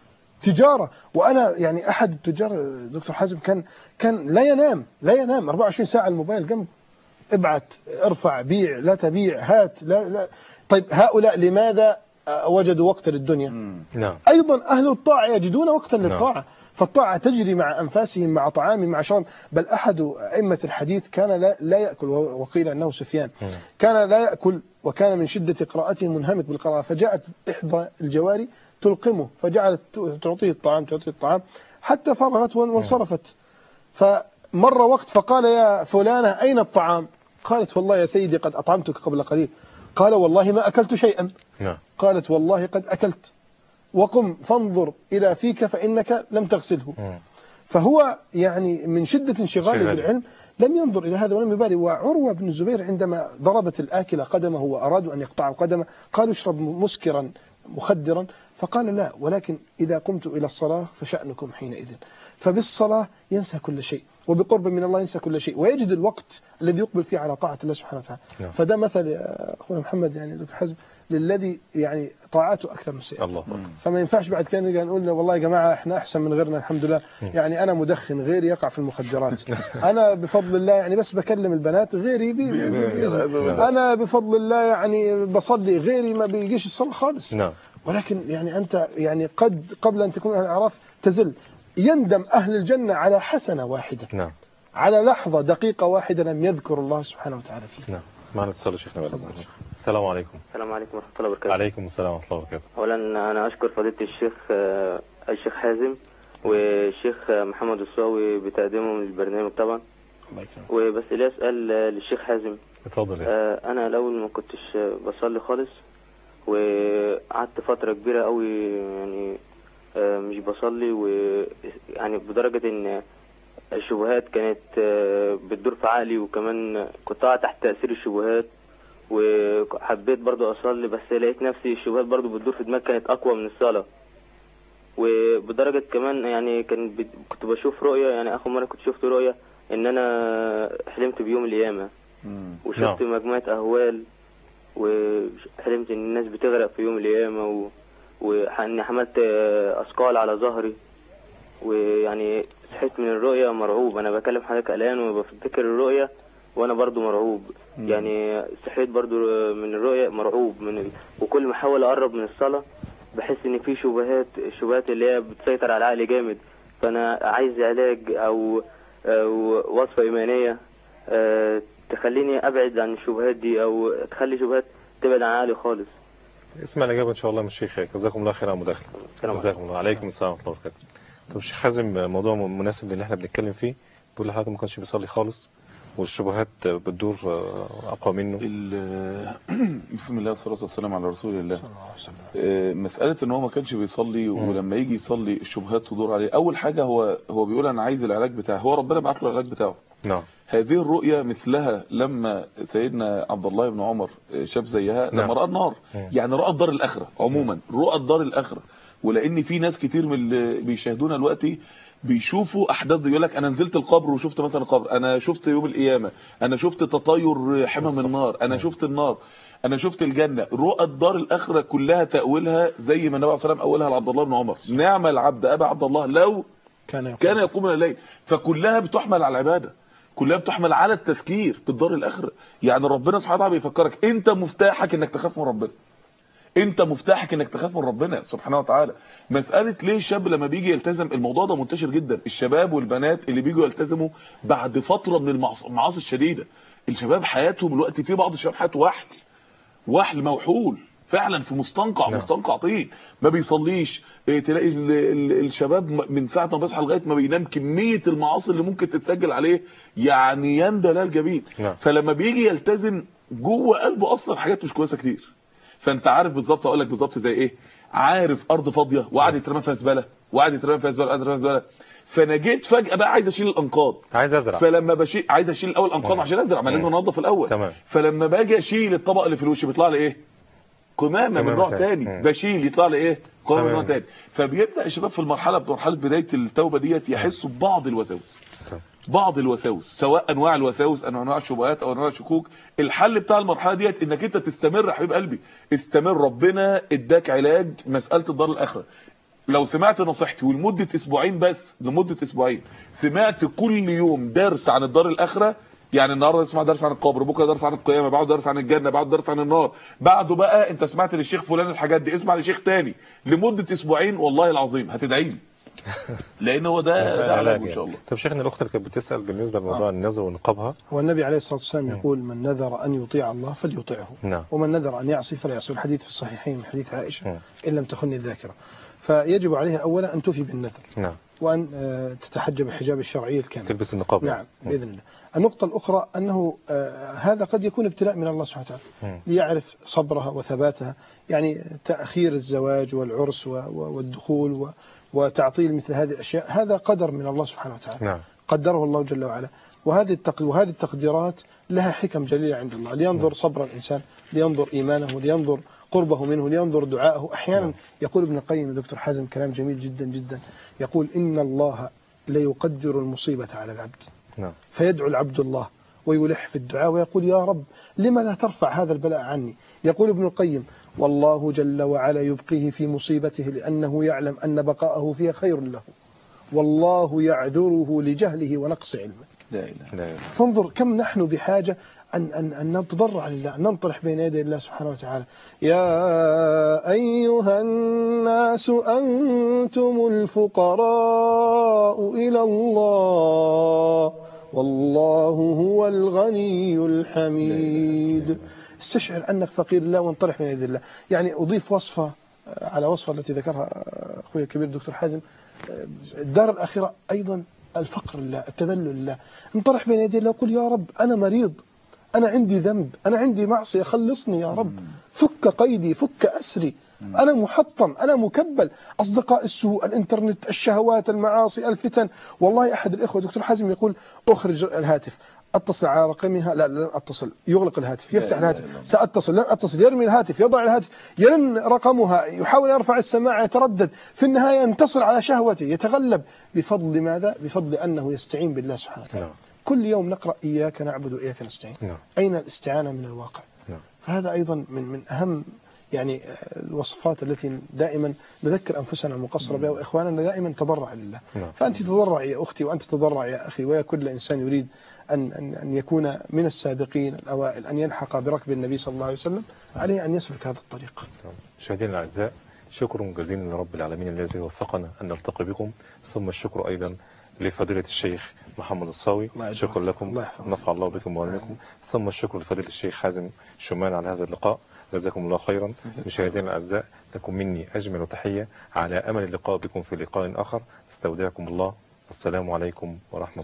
تجارة وانا يعني احد التجار دكتور حازم كان كان لا ينام لا ينام 24 ساعة الموبايل جنبه ابعت ارفع بيع لا تبيع هات لا لا طيب هؤلاء لماذا آه، وجدوا وقت للدنيا نعم أيضا أهل الطاعة يجدون وقتا نعم. للطاعة فالطاعة تجري مع أنفاسهم مع طعامهم مع شراب بل أحد أئمة الحديث كان لا, لا يأكل وقيل أنه سفيان مم. كان لا يأكل وكان من شدة قراءته منهمك بالقراءة فجاءت إحدى الجواري تلقمه فجعلت تعطيه الطعام تعطيه الطعام حتى فرغت وانصرفت فمر وقت فقال يا فلانة أين الطعام قالت والله يا سيدي قد أطعمتك قبل قليل قال والله ما أكلت شيئا نعم قالت والله قد أكلت وقم فانظر إلى فيك فإنك لم تغسله مم. فهو يعني من شدة انشغاله انشغاله. بالعلم لم ينظر إلى هذا ولم يبالي وعروة بن الزبير عندما ضربت الآكلة قدمه وأرادوا أن يقطعوا قدمه قالوا اشرب مسكرا مخدرا فقال لا ولكن إذا قمت إلى الصلاة فشأنكم حينئذ فبالصلاة ينسى كل شيء وبقرب من الله ينسى كل شيء ويجد الوقت الذي يقبل فيه على طاعة الله سبحانه وتعالى نعم. فده مثل يا أخونا محمد يعني دكتور حزم للذي يعني طاعاته أكثر من سيئاته الله أكبر فما ينفعش بعد كده نرجع نقول والله يا جماعه احنا احسن من غيرنا الحمد لله يعني انا مدخن غيري يقع في المخدرات انا بفضل الله يعني بس بكلم البنات غيري بي بي بي انا بفضل الله يعني بصلي غيري ما بيجيش الصلاه خالص نعم ولكن يعني انت يعني قد قبل ان تكون اهل الاعراف تزل يندم اهل الجنه على حسنه واحده نعم على لحظه دقيقه واحده لم يذكر الله سبحانه وتعالى فيها نعم معنا اتصال يا شيخنا بعد تفضل. إذنك. السلام عليكم السلام عليكم ورحمة الله وبركاته عليكم السلام ورحمة الله وبركاته أولا أنا أشكر فضيلة الشيخ آه، الشيخ حازم والشيخ آه، محمد الصاوي بتقديمهم للبرنامج طبعا الله يكرمك وبس لي أسأل آه، للشيخ حازم اتفضل يا آه، انا الاول ما كنتش بصلي خالص وقعدت فتره كبيره قوي يعني آه، مش بصلي ويعني بدرجه ان الشبهات كانت آه، بتدور في عقلي وكمان كنت قاعد تحت تاثير الشبهات وحبيت برضو اصلي بس لقيت نفسي الشبهات برضو بتدور في دماغي كانت اقوى من الصلاه وبدرجه كمان يعني كان بت- كنت بشوف رؤيه يعني اخر مره كنت شفت رؤيه ان انا حلمت بيوم القيامه وشفت مجموعة أهوال وحلمت إن الناس بتغرق في يوم القيامة و... وإني حملت آه، أثقال على ظهري ويعني صحيت من الرؤية مرعوب أنا بكلم حضرتك قلقان وبفتكر الرؤية وأنا برضو مرعوب يعني صحيت برضو من الرؤية مرعوب من ال... وكل ما أحاول أقرب من الصلاة بحس إن في شبهات الشبهات اللي هي بتسيطر على عقلي جامد فأنا عايز علاج أو أو وصفة إيمانية آه، تخليني ابعد عن الشبهات دي او تخلي شبهات تبعد عن عقلي خالص اسمع الإجابة إن شاء الله من الشيخ جزاكم الله خير على المداخلة السلام جزاكم الله عليكم السلام ورحمة الله وبركاته طب الشيخ حازم موضوع مناسب للي احنا بنتكلم فيه بيقول لحضرتك ما كانش بيصلي خالص والشبهات بتدور أقوى منه بسم الله والصلاة والسلام على رسول الله آه، مسألة ان هو ما كانش بيصلي ولما يجي يصلي الشبهات تدور عليه اول حاجة هو هو بيقول انا عايز العلاج بتاعه هو ربنا بعت له العلاج بتاعه نعم هذه الرؤيا مثلها لما سيدنا عبد الله بن عمر شاف زيها نعم. لما رأى النار مم. يعني رأى الدار الآخرة عموما رؤى الدار الآخرة ولأن في ناس كتير من اللي بيشاهدونا دلوقتي بيشوفوا احداث زي يقول لك انا نزلت القبر وشفت مثلا القبر انا شفت يوم القيامه انا شفت تطاير حمم النار انا شفت النار انا شفت الجنه رؤى الدار الاخره كلها تاويلها زي ما النبي عليه الصلاه والسلام اولها لعبد الله بن عمر نعم العبد ابا عبد الله لو كان يقول كان يقوم من الليل فكلها بتحمل على العباده كلها بتحمل على التفكير بالدار الاخره يعني ربنا سبحانه وتعالى بيفكرك انت مفتاحك انك تخاف من ربنا انت مفتاحك انك تخاف من ربنا سبحانه وتعالى مساله ليه الشاب لما بيجي يلتزم الموضوع ده منتشر جدا الشباب والبنات اللي بيجوا يلتزموا بعد فتره من المعص- المعاصي الشديده الشباب حياتهم الوقت في بعض الشباب حياته وحل وحل موحول فعلا في مستنقع نعم. مستنقع طين ما بيصليش إيه تلاقي ال ال الشباب م- من ساعه ما بيصحى لغايه ما بينام كميه المعاصي اللي ممكن تتسجل عليه يعني يندى لا الجبين نعم. فلما بيجي يلتزم جوه قلبه اصلا حاجات مش كويسه كتير فانت عارف بالظبط اقول لك بالظبط زي ايه عارف ارض فاضيه وقعد يترمى فيها زباله وقعد يترمى فيها زباله وقعد يترمى فيها زباله فانا جيت فجاه بقى عايز اشيل الانقاض عايز أزرع فلما بشيل عايز اشيل الاول انقاض مم. عشان ازرع ما مم. لازم انضف الاول تمام. فلما باجي اشيل الطبق اللي في الوش بيطلع لي ايه قمامه من قمامة نوع تاني. تاني مم. بشيل يطلع لي ايه قمامه من تمام. نوع تاني فبيبدا الشباب في المرحله مرحله بدايه التوبه ديت يحسوا ببعض الوساوس تمام. بعض الوساوس سواء انواع الوساوس او انواع الشبهات او انواع الشكوك الحل بتاع المرحله ديت انك انت تستمر يا حبيب قلبي استمر ربنا اداك علاج مساله الدار الاخره لو سمعت نصيحتي ولمده اسبوعين بس لمده اسبوعين سمعت كل يوم درس عن الدار الاخره يعني النهارده تسمع درس عن القبر بكره درس عن القيامه بعده درس عن الجنه بعده درس عن النار بعده بقى انت سمعت للشيخ فلان الحاجات دي اسمع لشيخ تاني لمده اسبوعين والله العظيم هتدعي لي لان هو ده ده علاج ان شاء الله طب شيخنا الأخت اللي كانت بتسأل بالنسبة لموضوع النذر ونقابها هو النبي عليه الصلاة والسلام يقول من نذر أن يطيع الله فليطيعه نعم ومن نذر أن يعصي فلا يعصي الحديث في الصحيحين من حديث عائشة مم. إن لم تخني الذاكرة فيجب عليها أولا أن توفي بالنذر نعم وأن آه، تتحجب الحجاب الشرعي الكامل تلبس النقاب نعم بإذن الله النقطة الأخرى أنه آه، هذا قد يكون ابتلاء من الله سبحانه وتعالى مم. ليعرف صبرها وثباتها يعني تأخير الزواج والعرس و- و- والدخول و- وتعطيل مثل هذه الأشياء هذا قدر من الله سبحانه وتعالى نعم قدره الله جل وعلا وهذه التق... وهذه التقديرات لها حكم جليلة عند الله لينظر صبر الإنسان لينظر إيمانه لينظر قربه منه لينظر دعاءه أحيانا يقول ابن القيم دكتور حازم كلام جميل جدا جدا يقول إن الله ليقدر المصيبة على العبد نعم فيدعو العبد الله ويلح في الدعاء ويقول يا رب لما لا ترفع هذا البلاء عني يقول ابن القيم والله جل وعلا يبقيه في مصيبته لأنه يعلم أن بقاءه فيها خير له والله يعذره لجهله ونقص علمه لا اله لا إله. فانظر كم نحن بحاجة أن, أن, أن نتضرع لله أن ننطرح بين يدي الله سبحانه وتعالى يا أيها الناس أنتم الفقراء إلى الله والله هو الغني الحميد استشعر أنك فقير الله وانطرح بين يدي الله يعني أضيف وصفة آه، على وصفة التي ذكرها آه، أخوي الكبير الدكتور حازم آه، الدار الآخرة أيضا الفقر لله التذلل لله انطرح بين يدي الله وقل يا رب أنا مريض أنا عندي ذنب أنا عندي معصية خلصني يا رب فك قيدي فك أسري أنا محطم أنا مكبل أصدقاء السوء الإنترنت الشهوات المعاصي الفتن والله أحد الإخوة دكتور حازم يقول أخرج الهاتف اتصل على رقمها لا لن اتصل يغلق الهاتف يفتح الهاتف ساتصل لن اتصل يرمي الهاتف يضع الهاتف يرن رقمها يحاول يرفع السماعه يتردد في النهايه ينتصر على شهوته يتغلب بفضل ماذا بفضل انه يستعين بالله سبحانه وتعالى نعم كل يوم نقرا اياك نعبد واياك نستعين نعم اين الاستعانه من الواقع نعم. فهذا ايضا من من اهم يعني الوصفات التي دائما نذكر انفسنا المقصره بها واخواننا دائما تضرع لله نعم فأنت تضرعي يا أختي وأنت تضرع يا أخي ويا كل إنسان يريد أن, أن, أن يكون من السابقين الأوائل أن يلحق بركب النبي صلى الله عليه وسلم عليه أن يسلك هذا الطريق مشاهدينا الاعزاء شكر جزيلا لرب العالمين الذي وفقنا ان نلتقي بكم ثم الشكر ايضا لفضيلة الشيخ محمد الصاوي الله يجزاك شكرا لكم الله يحفظك. نفع الله بكم وعلمكم ثم الشكر لفضيلة الشيخ حازم شومان على هذا اللقاء جزاكم الله خيرا مشاهدينا الاعزاء لكم مني اجمل تحيه على امل اللقاء بكم في لقاء اخر استودعكم الله السلام عليكم ورحمه